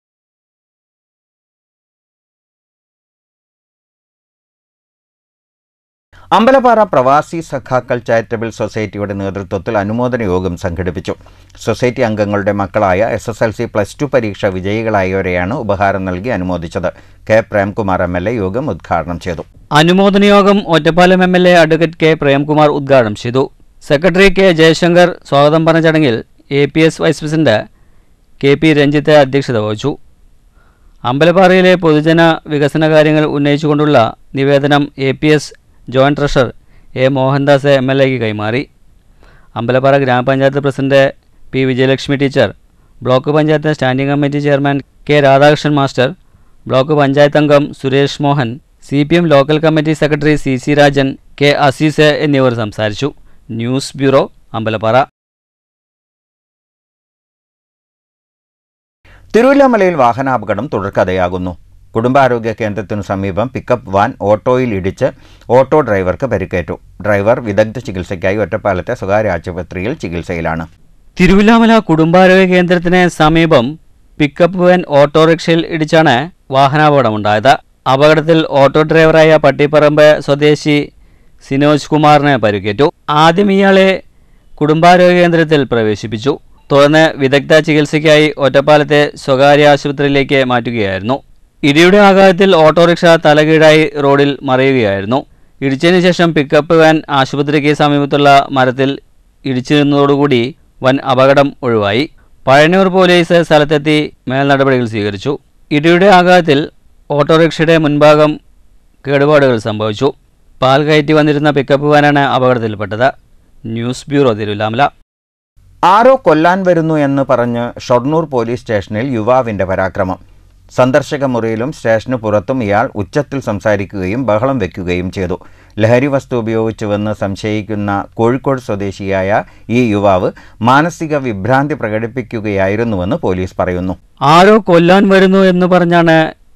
S1: അമ്പലപ്പാറ പ്രവാസി സഖാക്കൾ ചാരിറ്റബിൾ സൊസൈറ്റിയുടെ നേതൃത്വത്തിൽ അനുമോദന യോഗം സംഘടിപ്പിച്ചു സൊസൈറ്റി അംഗങ്ങളുടെ മക്കളായ S S L C plus two പരീക്ഷ വിജയികളായവരെയാണ് ഉപഹാരം നൽകി അനുമോദിച്ചത് K Premkumar M L A യോഗം ഉദ്ഘാടനം ചെയ്തു
S2: അനുമോദന യോഗം Ottapalam M L A advocate K Premkumar ഉദ്ഘാടനം ചെയ്തു സെക്രട്ടറി കെ ജയശങ്കർ സ്വാഗതം പറഞ്ഞ ചടങ്ങിൽ A P S vice president K P Ranjith അധ്യക്ഷത വഹിച്ചു അമ്പലപ്പാറയിലെ പൊതുജന വികസന കാര്യങ്ങൾ ഉന്നയിച്ചുകൊണ്ടുള്ള നിവേദനം A P S joint treasurer A Mohandas M L എക്ക് കൈമാറി അമ്പലപ്പാറ ഗ്രാമപഞ്ചായത്ത് president P Vijayalakshmi teacher block panchayat standing committee chairman K Radhakrishnan master block panchayat അംഗം Suresh Mohan C P M local committee secretary C C Rajan K Azeez എന്നിവർ സംസാരിച്ചു ന്യൂസ് ബ്യൂറോ അമ്പലപ്പാറ
S1: തിരുവല്ലാമലയിൽ വാഹനാപകടം തുടർക്കഥയാകുന്നു കുടുംബാരോഗ്യ കേന്ദ്രത്തിനു സമീപം പിക്കപ്പ് വാൻ ഓട്ടോയിൽ ഇടിച്ച് ഓട്ടോ ഡ്രൈവർക്ക് പരിക്കേറ്റു ഡ്രൈവർ വിദഗ്ധ ചികിത്സയ്ക്കായി ഒറ്റപ്പാലത്തെ സ്വകാര്യ ആശുപത്രിയിൽ ചികിത്സയിലാണ്
S2: തിരുവില്ലാമല കുടുംബാരോഗ്യ കേന്ദ്രത്തിന് സമീപം പിക്കപ്പ് വാൻ ഓട്ടോറിക്ഷയിൽ ഇടിച്ചാണ് വാഹനാപകടമുണ്ടായത് അപകടത്തിൽ ഓട്ടോ ഡ്രൈവറായ പട്ടിപ്പറമ്പ് സ്വദേശി സിനോജ് കുമാറിന് പരിക്കേറ്റു ആദ്യം ഇയാളെ കുടുംബാരോഗ്യ കേന്ദ്രത്തിൽ പ്രവേശിപ്പിച്ചു തുടർന്ന് വിദഗ്ധ ചികിത്സയ്ക്കായി ഒറ്റപ്പാലത്തെ സ്വകാര്യ ആശുപത്രിയിലേക്ക് മാറ്റുകയായിരുന്നു ഇടിയുടെ ആഘാതത്തിൽ ഓട്ടോറിക്ഷ തലകീഴായി റോഡിൽ മറിയുകയായിരുന്നു ഇടിച്ചതിന് ശേഷം പിക്കപ്പ് വാൻ ആശുപത്രിക്ക് സമീപത്തുള്ള മരത്തിൽ ഇടിച്ചു നിന്നതോടുകൂടി വൻ അപകടം ഒഴിവായി പഴയന്നൂർ പോലീസ് സ്ഥലത്തെത്തി മേൽനടപടികൾ സ്വീകരിച്ചു ഇടിയുടെ ആഘാതത്തിൽ ഓട്ടോറിക്ഷയുടെ മുൻഭാഗം കേടുപാടുകൾ സംഭവിച്ചു പാൽ കയറ്റി വന്നിരുന്ന പിക്കപ്പ് വാനാണ് അപകടത്തിൽപ്പെട്ടത് ന്യൂസ് ബ്യൂറോ തിരുവില്ലാമല
S1: ആരോ കൊല്ലാൻ വരുന്നു എന്ന് പറഞ്ഞ് ഷൊർണൂർ പോലീസ് സ്റ്റേഷനിൽ യുവാവിന്റെ പരാക്രമം സന്ദർശക മുറിയിലും സ്റ്റേഷന് പുറത്തും ഇയാൾ ഉച്ചത്തിൽ സംസാരിക്കുകയും ബഹളം വെക്കുകയും ചെയ്തു ലഹരി വസ്തു ഉപയോഗിച്ചുവെന്ന് സംശയിക്കുന്ന കോഴിക്കോട് സ്വദേശിയായ ഈ യുവാവ് മാനസിക വിഭ്രാന്തി പ്രകടിപ്പിക്കുകയായിരുന്നുവെന്ന് പോലീസ് പറയുന്നു
S2: ആരോ കൊല്ലാൻ വരുന്നു എന്ന് പറഞ്ഞാണ്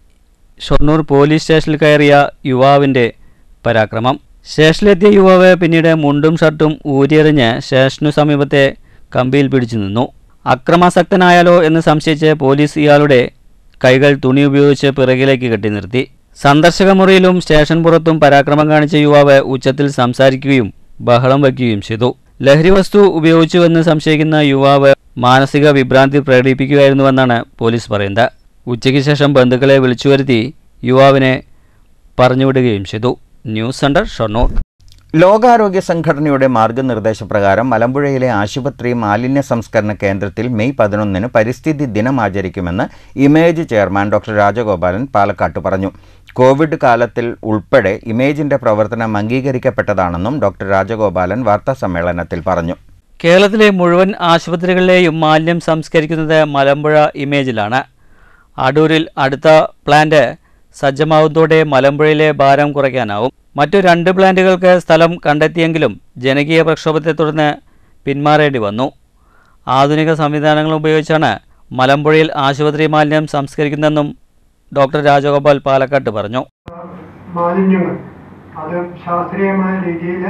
S2: ഷൊർണൂർ പോലീസ് സ്റ്റേഷനിൽ കയറിയ യുവാവിൻ്റെ പരാക്രമം സ്റ്റേഷനിലെത്തിയ യുവാവ് പിന്നീട് മുണ്ടും ഷർട്ടും ഊരിയെറിഞ്ഞ് സ്റ്റേഷനു സമീപത്തെ കമ്പിയിൽ പിടിച്ചു നിന്നു അക്രമാസക്തനായാലോ എന്ന് സംശയിച്ച് പോലീസ് ഇയാളുടെ കൈകൾ തുണി ഉപയോഗിച്ച് പിറകിലേക്ക് കെട്ടി നിർത്തി സന്ദർശക മുറിയിലും സ്റ്റേഷൻ പുറത്തും പരാക്രമം കാണിച്ച യുവാവ് ഉച്ചത്തിൽ സംസാരിക്കുകയും ബഹളം വയ്ക്കുകയും ചെയ്തു ലഹരി വസ്തു ഉപയോഗിച്ചുവെന്ന് സംശയിക്കുന്ന യുവാവ് മാനസിക വിഭ്രാന്തി പ്രകടിപ്പിക്കുകയായിരുന്നുവെന്നാണ് പോലീസ് പറയുന്നത് ഉച്ചയ്ക്ക് ശേഷം ബന്ധുക്കളെ വിളിച്ചു വരുത്തി യുവാവിനെ പറഞ്ഞുവിടുകയും ചെയ്തു ന്യൂസ് സെന്റർ ഷൊർണൂർ
S1: ലോകാരോഗ്യ സംഘടനയുടെ മാർഗനിർദ്ദേശപ്രകാരം മലമ്പുഴയിലെ ആശുപത്രി മാലിന്യ സംസ്കരണ കേന്ദ്രത്തിൽ മെയ് പതിനൊന്നിന് പരിസ്ഥിതി ദിനം ആചരിക്കുമെന്ന് ഇമേജ് ചെയർമാൻ ഡോക്ടർ രാജഗോപാലൻ പാലക്കാട്ട് പറഞ്ഞു കോവിഡ് കാലത്തിൽ ഉൾപ്പെടെ ഇമേജിന്റെ പ്രവർത്തനം അംഗീകരിക്കപ്പെട്ടതാണെന്നും ഡോക്ടർ രാജഗോപാലൻ വാർത്താസമ്മേളനത്തിൽ പറഞ്ഞു
S2: കേരളത്തിലെ മുഴുവൻ ആശുപത്രികളിലെയും മാലിന്യം സംസ്കരിക്കുന്നത് മലമ്പുഴ ഇമേജിലാണ് അടൂരിൽ അടുത്ത പ്ലാന്റ് സജ്ജമാവുന്നതോടെ മലമ്പുഴയിലെ ഭാരം കുറയ്ക്കാനാവും മറ്റു രണ്ട് പ്ലാന്റുകൾക്ക് സ്ഥലം കണ്ടെത്തിയെങ്കിലും ജനകീയ പ്രക്ഷോഭത്തെ തുടർന്ന് പിന്മാറേണ്ടി വന്നു ആധുനിക സംവിധാനങ്ങൾ ഉപയോഗിച്ചാണ് മലമ്പുഴയിൽ ആശുപത്രി മാലിന്യം സംസ്കരിക്കുന്നതെന്നും ഡോക്ടർ രാജഗോപാൽ പാലക്കാട്ട് പറഞ്ഞു
S11: മാലിന്യങ്ങൾ അത് ശാസ്ത്രീയമായ രീതിയിൽ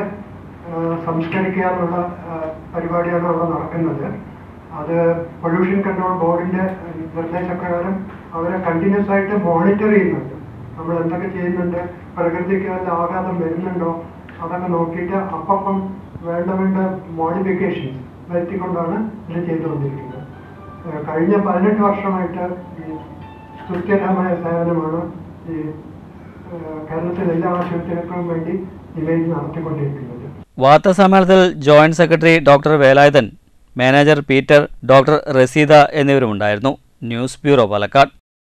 S11: സംസ്കരിക്കാനുള്ള ആ, പരിപാടിയാണ് അവിടെ നടക്കുന്നത് അത് പൊല്യൂഷൻ കൺട്രോൾ ബോർഡിന്റെ നിർദ്ദേശപ്രകാരം അവരെ കണ്ടിന്യൂസ് ആയിട്ട് മോണിറ്റർ ചെയ്യുന്നുണ്ട് നമ്മൾ എന്തൊക്കെ ചെയ്യുന്നുണ്ട് പ്രകൃതിക്ക് വല്ല ആഘാതം വരുന്നുണ്ടോ അതൊക്കെ നോക്കിയിട്ട് അപ്പം വേണ്ട വേണ്ട മോഡിഫിക്കേഷൻസ് വരുത്തിക്കൊണ്ടാണ് ഇത് ചെയ്തുകൊണ്ടിരിക്കുന്നത് ഏഹ് കഴിഞ്ഞ പതിനെട്ട് വർഷമായിട്ട് ഈ സ്തുത്യർഹമായ സേവനമാണ് ഈ ഏഹ് കേരളത്തിലെ എല്ലാ ആശുപത്രികൾക്കും വേണ്ടി നിവേദി നടത്തിക്കൊണ്ടിരിക്കുന്നത്
S2: വാർത്താസമ്മേളനത്തിൽ joint secretary doctor Velayudhan manager Peter doctor Rasheeda എന്നിവരുമുണ്ടായിരുന്നു ന്യൂസ് ബ്യൂറോ പാലക്കാട്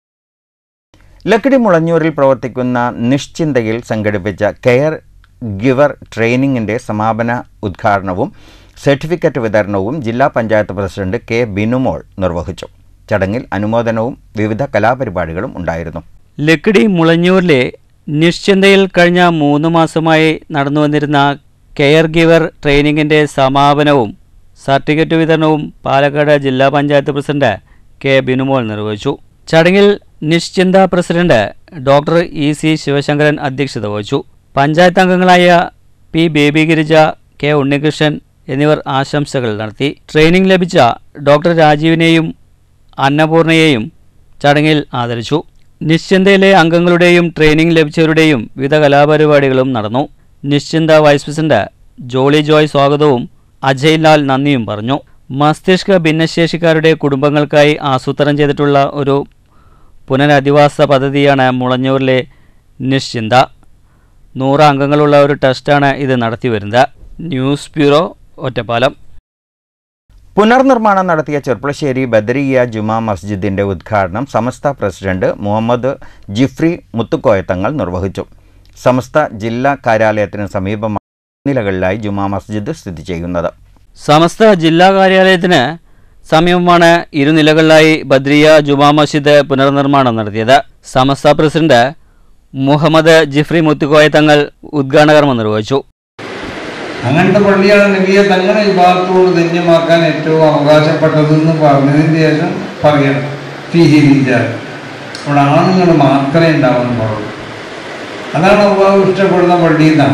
S1: ലക്കിടി മുളഞ്ഞൂരിൽ പ്രവർത്തിക്കുന്ന നിശ്ചിന്തയിൽ സംഘടിപ്പിച്ച കെയർ ഗിവർ ട്രെയിനിങ്ങിൻ്റെ സമാപന ഉദ്ഘാടനവും സർട്ടിഫിക്കറ്റ് വിതരണവും ജില്ലാ പഞ്ചായത്ത് പ്രസിഡന്റ് കെ ബിനുമോൾ നിർവഹിച്ചു ചടങ്ങിൽ അനുമോദനവും വിവിധ കലാപരിപാടികളും ഉണ്ടായിരുന്നു
S2: ലക്കിടി മുളഞ്ഞൂരിലെ നിശ്ചിന്തയിൽ കഴിഞ്ഞ മൂന്ന് മാസമായി നടന്നുവന്നിരുന്ന കെയർ ഗിവർ ട്രെയിനിങ്ങിൻ്റെ സമാപനവും സർട്ടിഫിക്കറ്റ് വിതരണവും പാലക്കാട് ജില്ലാ പഞ്ചായത്ത് പ്രസിഡന്റ് കെ ബിനുമോൾ നിർവഹിച്ചു ചടങ്ങിൽ Nischintha president doctor E C Sivasankaran അധ്യക്ഷത വഹിച്ചു പഞ്ചായത്ത് അംഗങ്ങളായ P Baby Girija K Unnikrishnan എന്നിവർ ആശംസകൾ നടത്തി ട്രെയിനിംഗ് ലഭിച്ച ഡോക്ടർ രാജീവിനെയും അന്നപൂർണയെയും ചടങ്ങിൽ ആദരിച്ചു നിശ്ചിന്തയിലെ അംഗങ്ങളുടെയും ട്രെയിനിംഗ് ലഭിച്ചവരുടെയും വിവിധ കലാപരിപാടികളും നടന്നു നിശ്ചിന്ത വൈസ് പ്രസിഡന്റ് ജോളി ജോയ് സ്വാഗതവും അജയ് ലാൽ നന്ദിയും പറഞ്ഞു മസ്തിഷ്ക ഭിന്നശേഷിക്കാരുടെ കുടുംബങ്ങൾക്കായി ആസൂത്രണം ചെയ്തിട്ടുള്ള ഒരു പുനരധിവാസ പദ്ധതിയാണ് മുളഞ്ഞൂരിലെ നിശ്ചിന്ത നൂറ് അംഗങ്ങളുള്ള ഒരു ടെസ്റ്റാണ് ഇത് നടത്തിവരുന്നത് ന്യൂസ് ബ്യൂറോ ഒറ്റപ്പാലം
S1: പുനർനിർമ്മാണം നടത്തിയ ചെർപ്പളശ്ശേരി ബദരിയ ജുമാ മസ്ജിദിന്റെ ഉദ്ഘാടനം സമസ്ത പ്രസിഡന്റ് മുഹമ്മദ് ജിഫ്രി മുത്തുക്കോയത്തങ്ങൾ നിർവഹിച്ചു സമസ്ത ജില്ലാ കാര്യാലയത്തിന് സമീപമാണ് നിലകളിലായി ജുമാ മസ്ജിദ് സ്ഥിതി ചെയ്യുന്നത്
S2: സമസ്ത ജില്ലാ കാര്യാലയത്തിന് സമീപമാണ് ഇരുനിലകളിലായി ബദ്രിയ ജുമാ മസ്ജിദ് പുനർനിർമ്മാണം നടത്തിയത് സമസ്ത പ്രസിഡന്റ് മുഹമ്മദ് ജിഫ്രി മുത്തുക്കോയ തങ്ങൾ ഉദ്ഘാടന കർമ്മം നിർവഹിച്ചു
S12: അങ്ങനത്തെ പള്ളിയാണ് നബിയെ തങ്ങളെ വിഭാഗത്തോട് ധന്യമാക്കാൻ ഏറ്റവും അവകാശപ്പെട്ടതെന്ന് പറഞ്ഞതിന് ശേഷം പറയണം ഫിഹിരിച്ചാൽ അവിടെ ആണുങ്ങൾ മാത്രമേ ഉണ്ടാവാൻ പാടുള്ളൂ അതാണ് അള്ളാഹു ഇഷ്ടപ്പെടുന്ന പള്ളി എന്നാണ്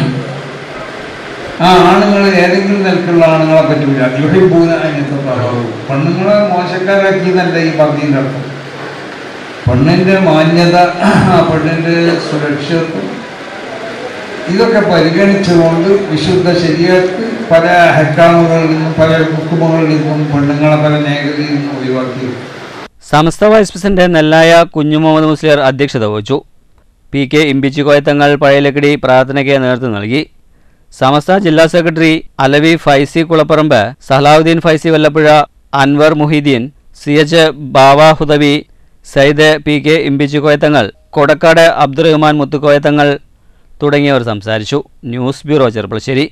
S12: ആ ആണുങ്ങൾ ഏതെങ്കിലും നിലക്കുള്ള ആണുങ്ങളെ പറ്റൂല യുഹിബൂന അതിനകത്ത് പറഞ്ഞു പെണ്ണുങ്ങളെ മോശക്കാരാക്കിയെന്നല്ല ഈ പറഞ്ഞതിൻ്റെ അർത്ഥം പെണ്ണിൻ്റെ മാന്യത ആ പെണ്ണിൻ്റെ സുരക്ഷിതത്വം ഇതൊക്കെ പരിഗണിച്ചുകൊണ്ട് വിശുദ്ധ ശരിയത്ത് പല ഹെക്കാമുകളിൽ നിന്നും പല ഹുക്കുമകളിൽ നിന്നും പെണ്ണുങ്ങളെ പല മേഖലയിൽ നിന്നും ഒഴിവാക്കി
S2: സമസ്ത വൈസ് പ്രസിഡന്റ് നെല്ലായ കുഞ്ഞു മുഹമ്മദ് മുസ്ലിയർ അധ്യക്ഷത വഹിച്ചു പി കെ ഇമ്പിച്ചിക്കോയ തങ്ങൾ പഴയലക്കടി പ്രാർത്ഥനയ്ക്ക് നേതൃത്വം നൽകി സമസ്ത ജില്ലാ secretary Alavi Faizy Kulapparamba Sahalavudheen Faizy Vallappuzha Anwar Muhiyudheen C H Bava Hudawi Sayyid P K Imbichikoya Thangal Kodakkad Abdurahman Muthukoya തങ്ങൾ തുടങ്ങിയവർ സംസാരിച്ചു ന്യൂസ് ബ്യൂറോ ചെറുപ്പളശ്ശേരി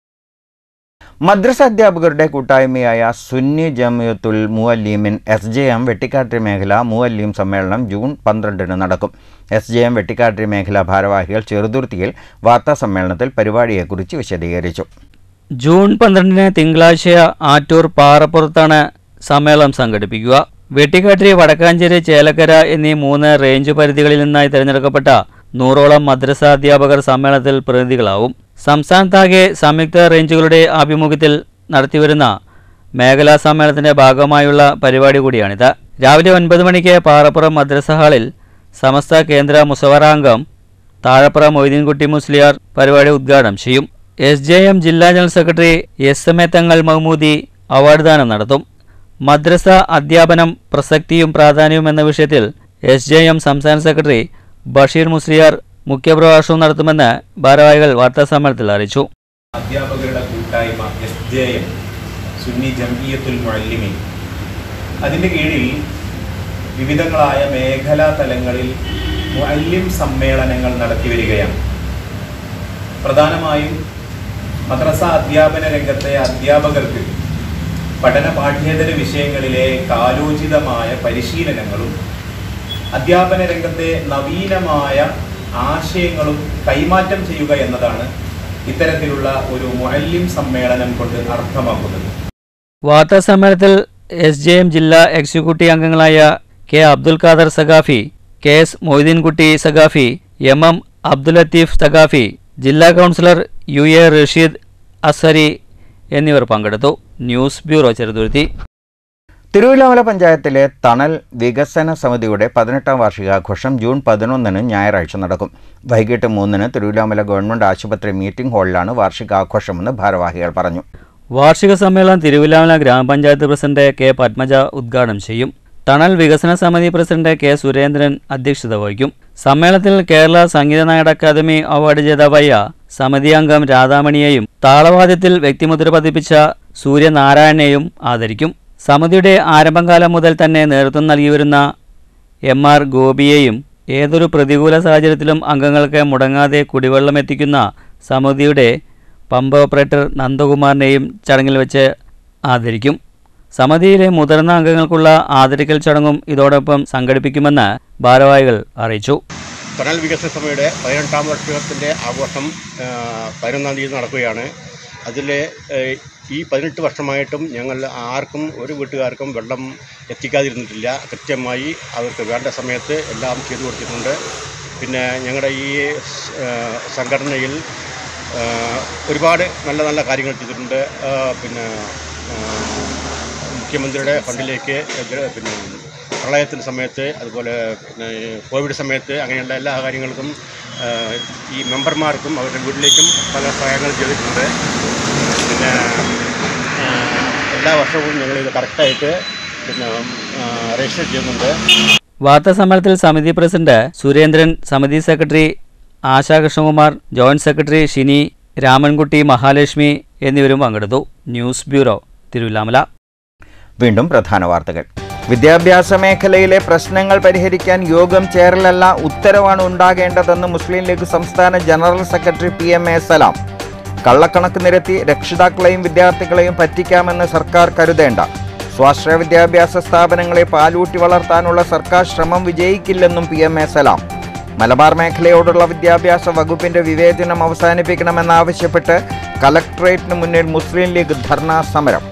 S1: മദ്രസ അധ്യാപകരുടെ കൂട്ടായ്മയായ Sunni Jamiyyathul Muallimeen S J M Vettikkattiri മേഖല മുവല്ലീം സമ്മേളനം ജൂൺ പന്ത്രണ്ടിന് നടക്കും എസ് ജെ എം വെട്ടിക്കാട്ടിരി മേഖല ഭാരവാഹികൾ ചെറുതുരുത്തിയിൽ വാർത്താ സമ്മേളനത്തിൽ പരിപാടിയെക്കുറിച്ച് വിശദീകരിച്ചു
S2: ജൂൺ പന്ത്രണ്ടിന് തിങ്കളാഴ്ച ആറ്റൂർ പാറപ്പുറത്താണ് സമ്മേളനം സംഘടിപ്പിക്കുക വെട്ടിക്കാട്ടിരി വടക്കാഞ്ചേരി ചേലക്കര എന്നീ മൂന്ന് റേഞ്ച് പരിധികളിൽ നിന്നായി തിരഞ്ഞെടുക്കപ്പെട്ട നൂറോളം മദ്രസ അധ്യാപകർ സമ്മേളനത്തിൽ പ്രതിനിധികളാവും സംസ്ഥാനത്താകെ സംയുക്ത റേഞ്ചുകളുടെ ആഭിമുഖ്യത്തിൽ നടത്തിവരുന്ന മേഖലാ സമ്മേളനത്തിന്റെ ഭാഗമായുള്ള പരിപാടി കൂടിയാണിത് രാവിലെ ഒൻപത് മണിക്ക് പാറപ്പുറം മദ്രസ ഹാളിൽ സമസ്ത കേന്ദ്ര മുസവറാംഗം താഴപ്പുറ മൊയ്തീൻകുട്ടി മുസ്ലിയാർ പരിപാടി ഉദ്ഘാടനം ചെയ്യും എസ് ജെ എം ജില്ലാ general secretary S M A Thangal Mahmoodi award ദാനം നടത്തും മദ്രസ അധ്യാപനം പ്രസക്തിയും പ്രാധാന്യവും എന്ന വിഷയത്തിൽ എസ് ജെ എം സംസ്ഥാന സെക്രട്ടറി ബഷീർ മുസ്ലിയാർ മുഖ്യപ്രഭാഷണം നടത്തുമെന്ന് ഭാരവാഹികൾ വാർത്താസമ്മേളനത്തിൽ അറിയിച്ചു
S13: അധ്യാപകരുടെ കൂട്ടായ്മ S J M Sunni Jamiyyathul Muallimeen അതിൻ്റെ കീഴിൽ വിവിധങ്ങളായ മേഖലാ തലങ്ങളിൽ മുഅല്ലിം സമ്മേളനങ്ങൾ നടത്തി വരികയാണ് പ്രധാനമായും മദ്രസ അധ്യാപന രംഗത്തെ അധ്യാപകർക്ക് പഠന പാഠ്യേതര വിഷയങ്ങളിലെ കാലോചിതമായ പരിശീലനങ്ങളും അധ്യാപന രംഗത്തെ നവീനമായ ആശയങ്ങളും കൈമാറ്റം ചെയ്യുക എന്നതാണ് ഇത്തരത്തിലുള്ള ഒരു മുഅല്ലിം സമ്മേളനം കൊണ്ട് അർത്ഥമാക്കുന്നത്
S2: വാർത്താസമ്മേളനത്തിൽ എസ് ജെ എം ജില്ലാ എക്സിക്യൂട്ടീവ് അംഗങ്ങളായ K Abdul Khader Saqafi K S Moideenkutty Saqafi M M Abdul Latheef Saqafi ജില്ലാ councillor U A Rasheed Azhari എന്നിവർ പങ്കെടുത്തു ന്യൂസ് ബ്യൂറോ ചെറുതുരുത്തി
S1: തിരുവല്ലാമല പഞ്ചായത്തിലെ തണൽ വികസന സമിതിയുടെ പതിനെട്ടാം വാർഷികാഘോഷം ജൂൺ പതിനൊന്നിന് ഞായറാഴ്ച നടക്കും വൈകിട്ട് മൂന്നിന് തിരുവല്ലാമല ഗവൺമെന്റ് ആശുപത്രി മീറ്റിംഗ് ഹാളിലാണ് വാർഷികാഘോഷമെന്ന് ഭാരവാഹികൾ പറഞ്ഞു
S2: വാർഷിക സമ്മേളനം തിരുവില്ലാമല ഗ്രാമപഞ്ചായത്ത് പ്രസിഡന്റ് കെ പത്മജ ഉദ്ഘാടനം ചെയ്യും ടണൽ വികസന സമിതി പ്രസിഡന്റ് കെ സുരേന്ദ്രൻ അധ്യക്ഷത വഹിക്കും സമ്മേളനത്തിൽ കേരള സംഗീത നായക അക്കാദമി അവാർഡ് ജേതാവായ സമിതി അംഗം രാധാമണിയെയും താളവാദ്യത്തിൽ വ്യക്തിമുദ്ര പതിപ്പിച്ച സൂര്യനാരായണനെയും ആദരിക്കും സമിതിയുടെ ആരംഭം കാലം മുതൽ തന്നെ നേതൃത്വം നൽകിവരുന്ന എം ആർ ഗോപിയെയും ഏതൊരു പ്രതികൂല സാഹചര്യത്തിലും അംഗങ്ങൾക്ക് മുടങ്ങാതെ കുടിവെള്ളം എത്തിക്കുന്ന സമിതിയുടെ പമ്പ് ഓപ്പറേറ്റർ നന്ദകുമാറിനെയും ചടങ്ങിൽ വെച്ച് ആദരിക്കും സമിതിയിലെ മുതിർന്ന അംഗങ്ങൾക്കുള്ള ആദരിക്കൽ ചടങ്ങും ഇതോടൊപ്പം സംഘടിപ്പിക്കുമെന്ന് ഭാരവാഹികൾ അറിയിച്ചു
S14: ടണൽ വികസന സഭയുടെ പതിനെട്ടാം വർഷത്തിൻ്റെ ആഘോഷം ആ, പതിനൊന്നാം തീയതി നടക്കുകയാണ് അതിൽ ഈ പതിനെട്ട് വർഷമായിട്ടും ഞങ്ങൾ ആർക്കും ഒരു വീട്ടുകാർക്കും വെള്ളം എത്തിക്കാതിരുന്നിട്ടില്ല കൃത്യമായി അവർക്ക് വേണ്ട സമയത്ത് എല്ലാം ചെയ്തു കൊടുത്തിട്ടുണ്ട് പിന്നെ ഞങ്ങളുടെ ഈ ആ, സംഘടനയിൽ ആ, ഒരുപാട് നല്ല നല്ല കാര്യങ്ങൾ ചെയ്തിട്ടുണ്ട് ആ, പിന്നെ ആ, മുഖ്യമന്ത്രിയുടെ ഫണ്ടിലേക്ക് ഇത് പിന്നെ പ്രളയത്തിൻ്റെ സമയത്ത് അതുപോലെ പിന്നെ കോവിഡ് സമയത്ത് അങ്ങനെയുള്ള എല്ലാ കാര്യങ്ങൾക്കും ആ, ഈ മെമ്പർമാർക്കും അവരുടെ വീട്ടിലേക്കും പല സഹായങ്ങൾ ചെയ്തിട്ടുണ്ട് പിന്നെ ആ, എല്ലാ വർഷവും ഞങ്ങളിത് കറക്റ്റായിട്ട് പിന്നെ ആ, രജിസ്റ്റർ ചെയ്യുന്നുണ്ട്
S2: വാർത്താ സമ്മേളനത്തിൽ സമിതി പ്രസിഡന്റ് സുരേന്ദ്രൻ സമിതി secretary Asha Krishnakumar joint secretary Shini Ramankutty Mahalakshmi എന്നിവരും പങ്കെടുത്തു ന്യൂസ് ബ്യൂറോ തിരുവില്ലാമല
S1: വീണ്ടും പ്രധാന വാർത്തകൾ വിദ്യാഭ്യാസ മേഖലയിലെ പ്രശ്നങ്ങൾ പരിഹരിക്കാൻ യോഗം ചേരലല്ല ഉത്തരവാണ് ഉണ്ടാകേണ്ടതെന്ന് മുസ്ലിം ലീഗ് സംസ്ഥാന general secretary P M A Salam കള്ളക്കണക്ക് നിരത്തി രക്ഷിതാക്കളെയും വിദ്യാർത്ഥികളെയും പറ്റിക്കാമെന്ന് സർക്കാർ കരുതേണ്ട സ്വാശ്രയ വിദ്യാഭ്യാസ സ്ഥാപനങ്ങളെ പാലൂട്ടി വളർത്താനുള്ള സർക്കാർ ശ്രമം വിജയിക്കില്ലെന്നും P M A Salam Malabar മേഖലയോടുള്ള വിദ്യാഭ്യാസ വകുപ്പിന്റെ വിവേചനം അവസാനിപ്പിക്കണമെന്നാവശ്യപ്പെട്ട് കലക്ട്രേറ്റിന് മുന്നിൽ മുസ്ലിം ലീഗ് ധർണാ സമരം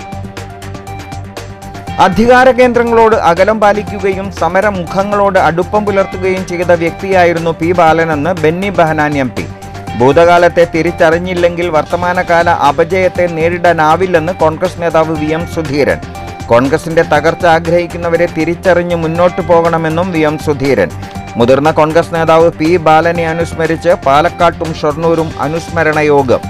S1: അധികാര കേന്ദ്രങ്ങളോട് അകലം പാലിക്കുകയും സമരമുഖങ്ങളോട് അടുപ്പം പുലർത്തുകയും ചെയ്ത വ്യക്തിയായിരുന്നു പി ബാലനെന്ന് ബെന്നി ബഹനാൻ എം പി ഭൂതകാലത്തെ തിരിച്ചറിഞ്ഞില്ലെങ്കിൽ വർത്തമാനകാല അപജയത്തെ നേരിടാനാവില്ലെന്ന് കോൺഗ്രസ് നേതാവ് വി എം സുധീരൻ കോൺഗ്രസിന്റെ തകർച്ച ആഗ്രഹിക്കുന്നവരെ തിരിച്ചറിഞ്ഞ് മുന്നോട്ടു പോകണമെന്നും വി എം സുധീരൻ മുതിർന്ന കോൺഗ്രസ് നേതാവ് പി ബാലനെ അനുസ്മരിച്ച് പാലക്കാട്ടും ഷൊർണൂരും അനുസ്മരണ യോഗം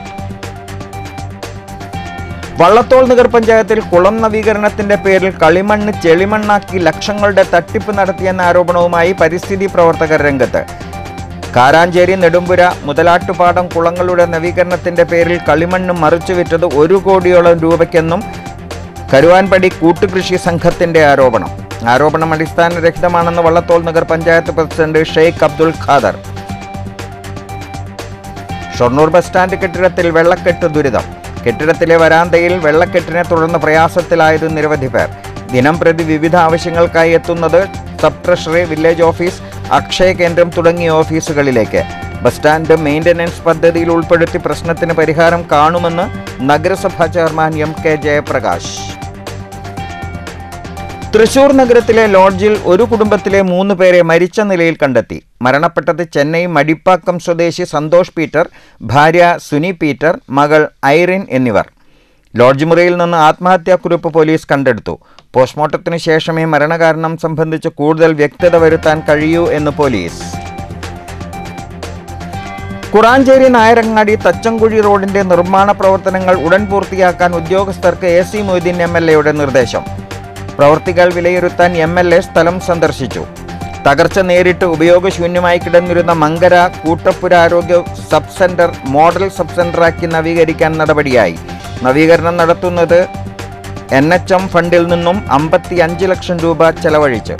S1: വള്ളത്തോൾ നഗർ പഞ്ചായത്തിൽ കുളം നവീകരണത്തിന്റെ പേരിൽ കളിമണ്ണ് ചെളിമണ്ണാക്കി ലക്ഷങ്ങളുടെ തട്ടിപ്പ് നടത്തിയെന്ന ആരോപണവുമായി പരിസ്ഥിതി പ്രവർത്തകർ രംഗത്ത് കാരാഞ്ചേരി നെടുമ്പുര മുതലാട്ടുപാടം കുളങ്ങളുടെ നവീകരണത്തിന്റെ പേരിൽ കളിമണ്ണ് മറിച്ചു വിറ്റത് ഒരു കോടിയോളം രൂപയ്ക്കെന്നും കരുവാൻപടി കൂട്ടുകൃഷി സംഘത്തിന്റെ ആരോപണം ആരോപണം അടിസ്ഥാനരഹിതമാണെന്ന് Vallathol Nagar panchayat president Sheikh Abdul Khader Shoranur bus stand കെട്ടിടത്തിൽ വെള്ളക്കെട്ട് ദുരിതം കെട്ടിടത്തിലെ വരാന്തയിൽ വെള്ളക്കെട്ടിനെ തുടർന്ന് പ്രയാസത്തിലായത് നിരവധി പേർ ദിനം പ്രതി വിവിധ ആവശ്യങ്ങൾക്കായി എത്തുന്നത് sub treasury village office Akshaya കേന്ദ്രം തുടങ്ങിയ ഓഫീസുകളിലേക്ക് ബസ് സ്റ്റാൻഡ് മെയിൻ്റനൻസ് പദ്ധതിയിൽ ഉൾപ്പെടുത്തി പ്രശ്നത്തിന് പരിഹാരം കാണുമെന്ന് നഗരസഭാ chairman M K Jayaprakash Thrissur നഗരത്തിലെ ലോഡ്ജിൽ ഒരു കുടുംബത്തിലെ മൂന്ന് പേരെ മരിച്ച നിലയിൽ കണ്ടെത്തി മരണപ്പെട്ടത് ചെന്നൈ മടിപ്പാക്കം സ്വദേശി സന്തോഷ് പീറ്റർ ഭാര്യ സുനി പീറ്റർ മകൾ ഐറിൻ എന്നിവർ ലോഡ്ജ് മുറിയിൽ നിന്ന് ആത്മഹത്യാക്കുറിപ്പ് പോലീസ് കണ്ടെടുത്തു പോസ്റ്റ്മോർട്ടത്തിന് ശേഷമേ മരണകാരണം സംബന്ധിച്ച് കൂടുതൽ വ്യക്തത വരുത്താൻ കഴിയൂ എന്ന് പോലീസ് കുറാഞ്ചേരി നായരങ്ങാടി തച്ചങ്കുഴി റോഡിന്റെ നിർമ്മാണ പ്രവർത്തനങ്ങൾ ഉടൻ പൂർത്തിയാക്കാൻ ഉദ്യോഗസ്ഥർക്ക് A C Moideen M L എയുടെ നിർദ്ദേശം പ്രവൃത്തികൾ വിലയിരുത്താൻ എം എൽ എ സ്ഥലം സന്ദർശിച്ചു തകർച്ച നേരിട്ട് ഉപയോഗശൂന്യമായി കിടന്നിരുന്ന മങ്കര കൂട്ടപ്പുര ആരോഗ്യ സബ് സെന്റർ മോഡൽ സബ് സെന്ററാക്കി നവീകരിക്കാൻ നടപടിയായി നവീകരണം നടത്തുന്നത് എൻ എച്ച് എം ഫണ്ടിൽ നിന്നും അമ്പത്തി അഞ്ച് ലക്ഷം രൂപ ചെലവഴിച്ച്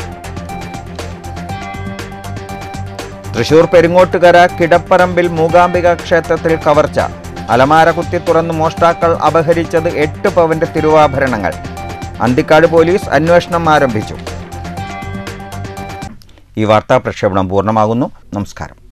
S1: തൃശൂർ പെരിങ്ങോട്ടുകര കിടപ്പറമ്പിൽ മൂകാംബിക ക്ഷേത്രത്തിൽ കവർച്ച അലമാര കുത്തി തുറന്ന് മോഷ്ടാക്കൾ അപഹരിച്ചത് എട്ട് പവന്റെ തിരുവാഭരണങ്ങൾ അന്തിക്കാട് പോലീസ് അന്വേഷണം ആരംഭിച്ചു ഈ വാർത്താ പ്രക്ഷേപണം പൂർണ്ണമാകുന്നു നമസ്കാരം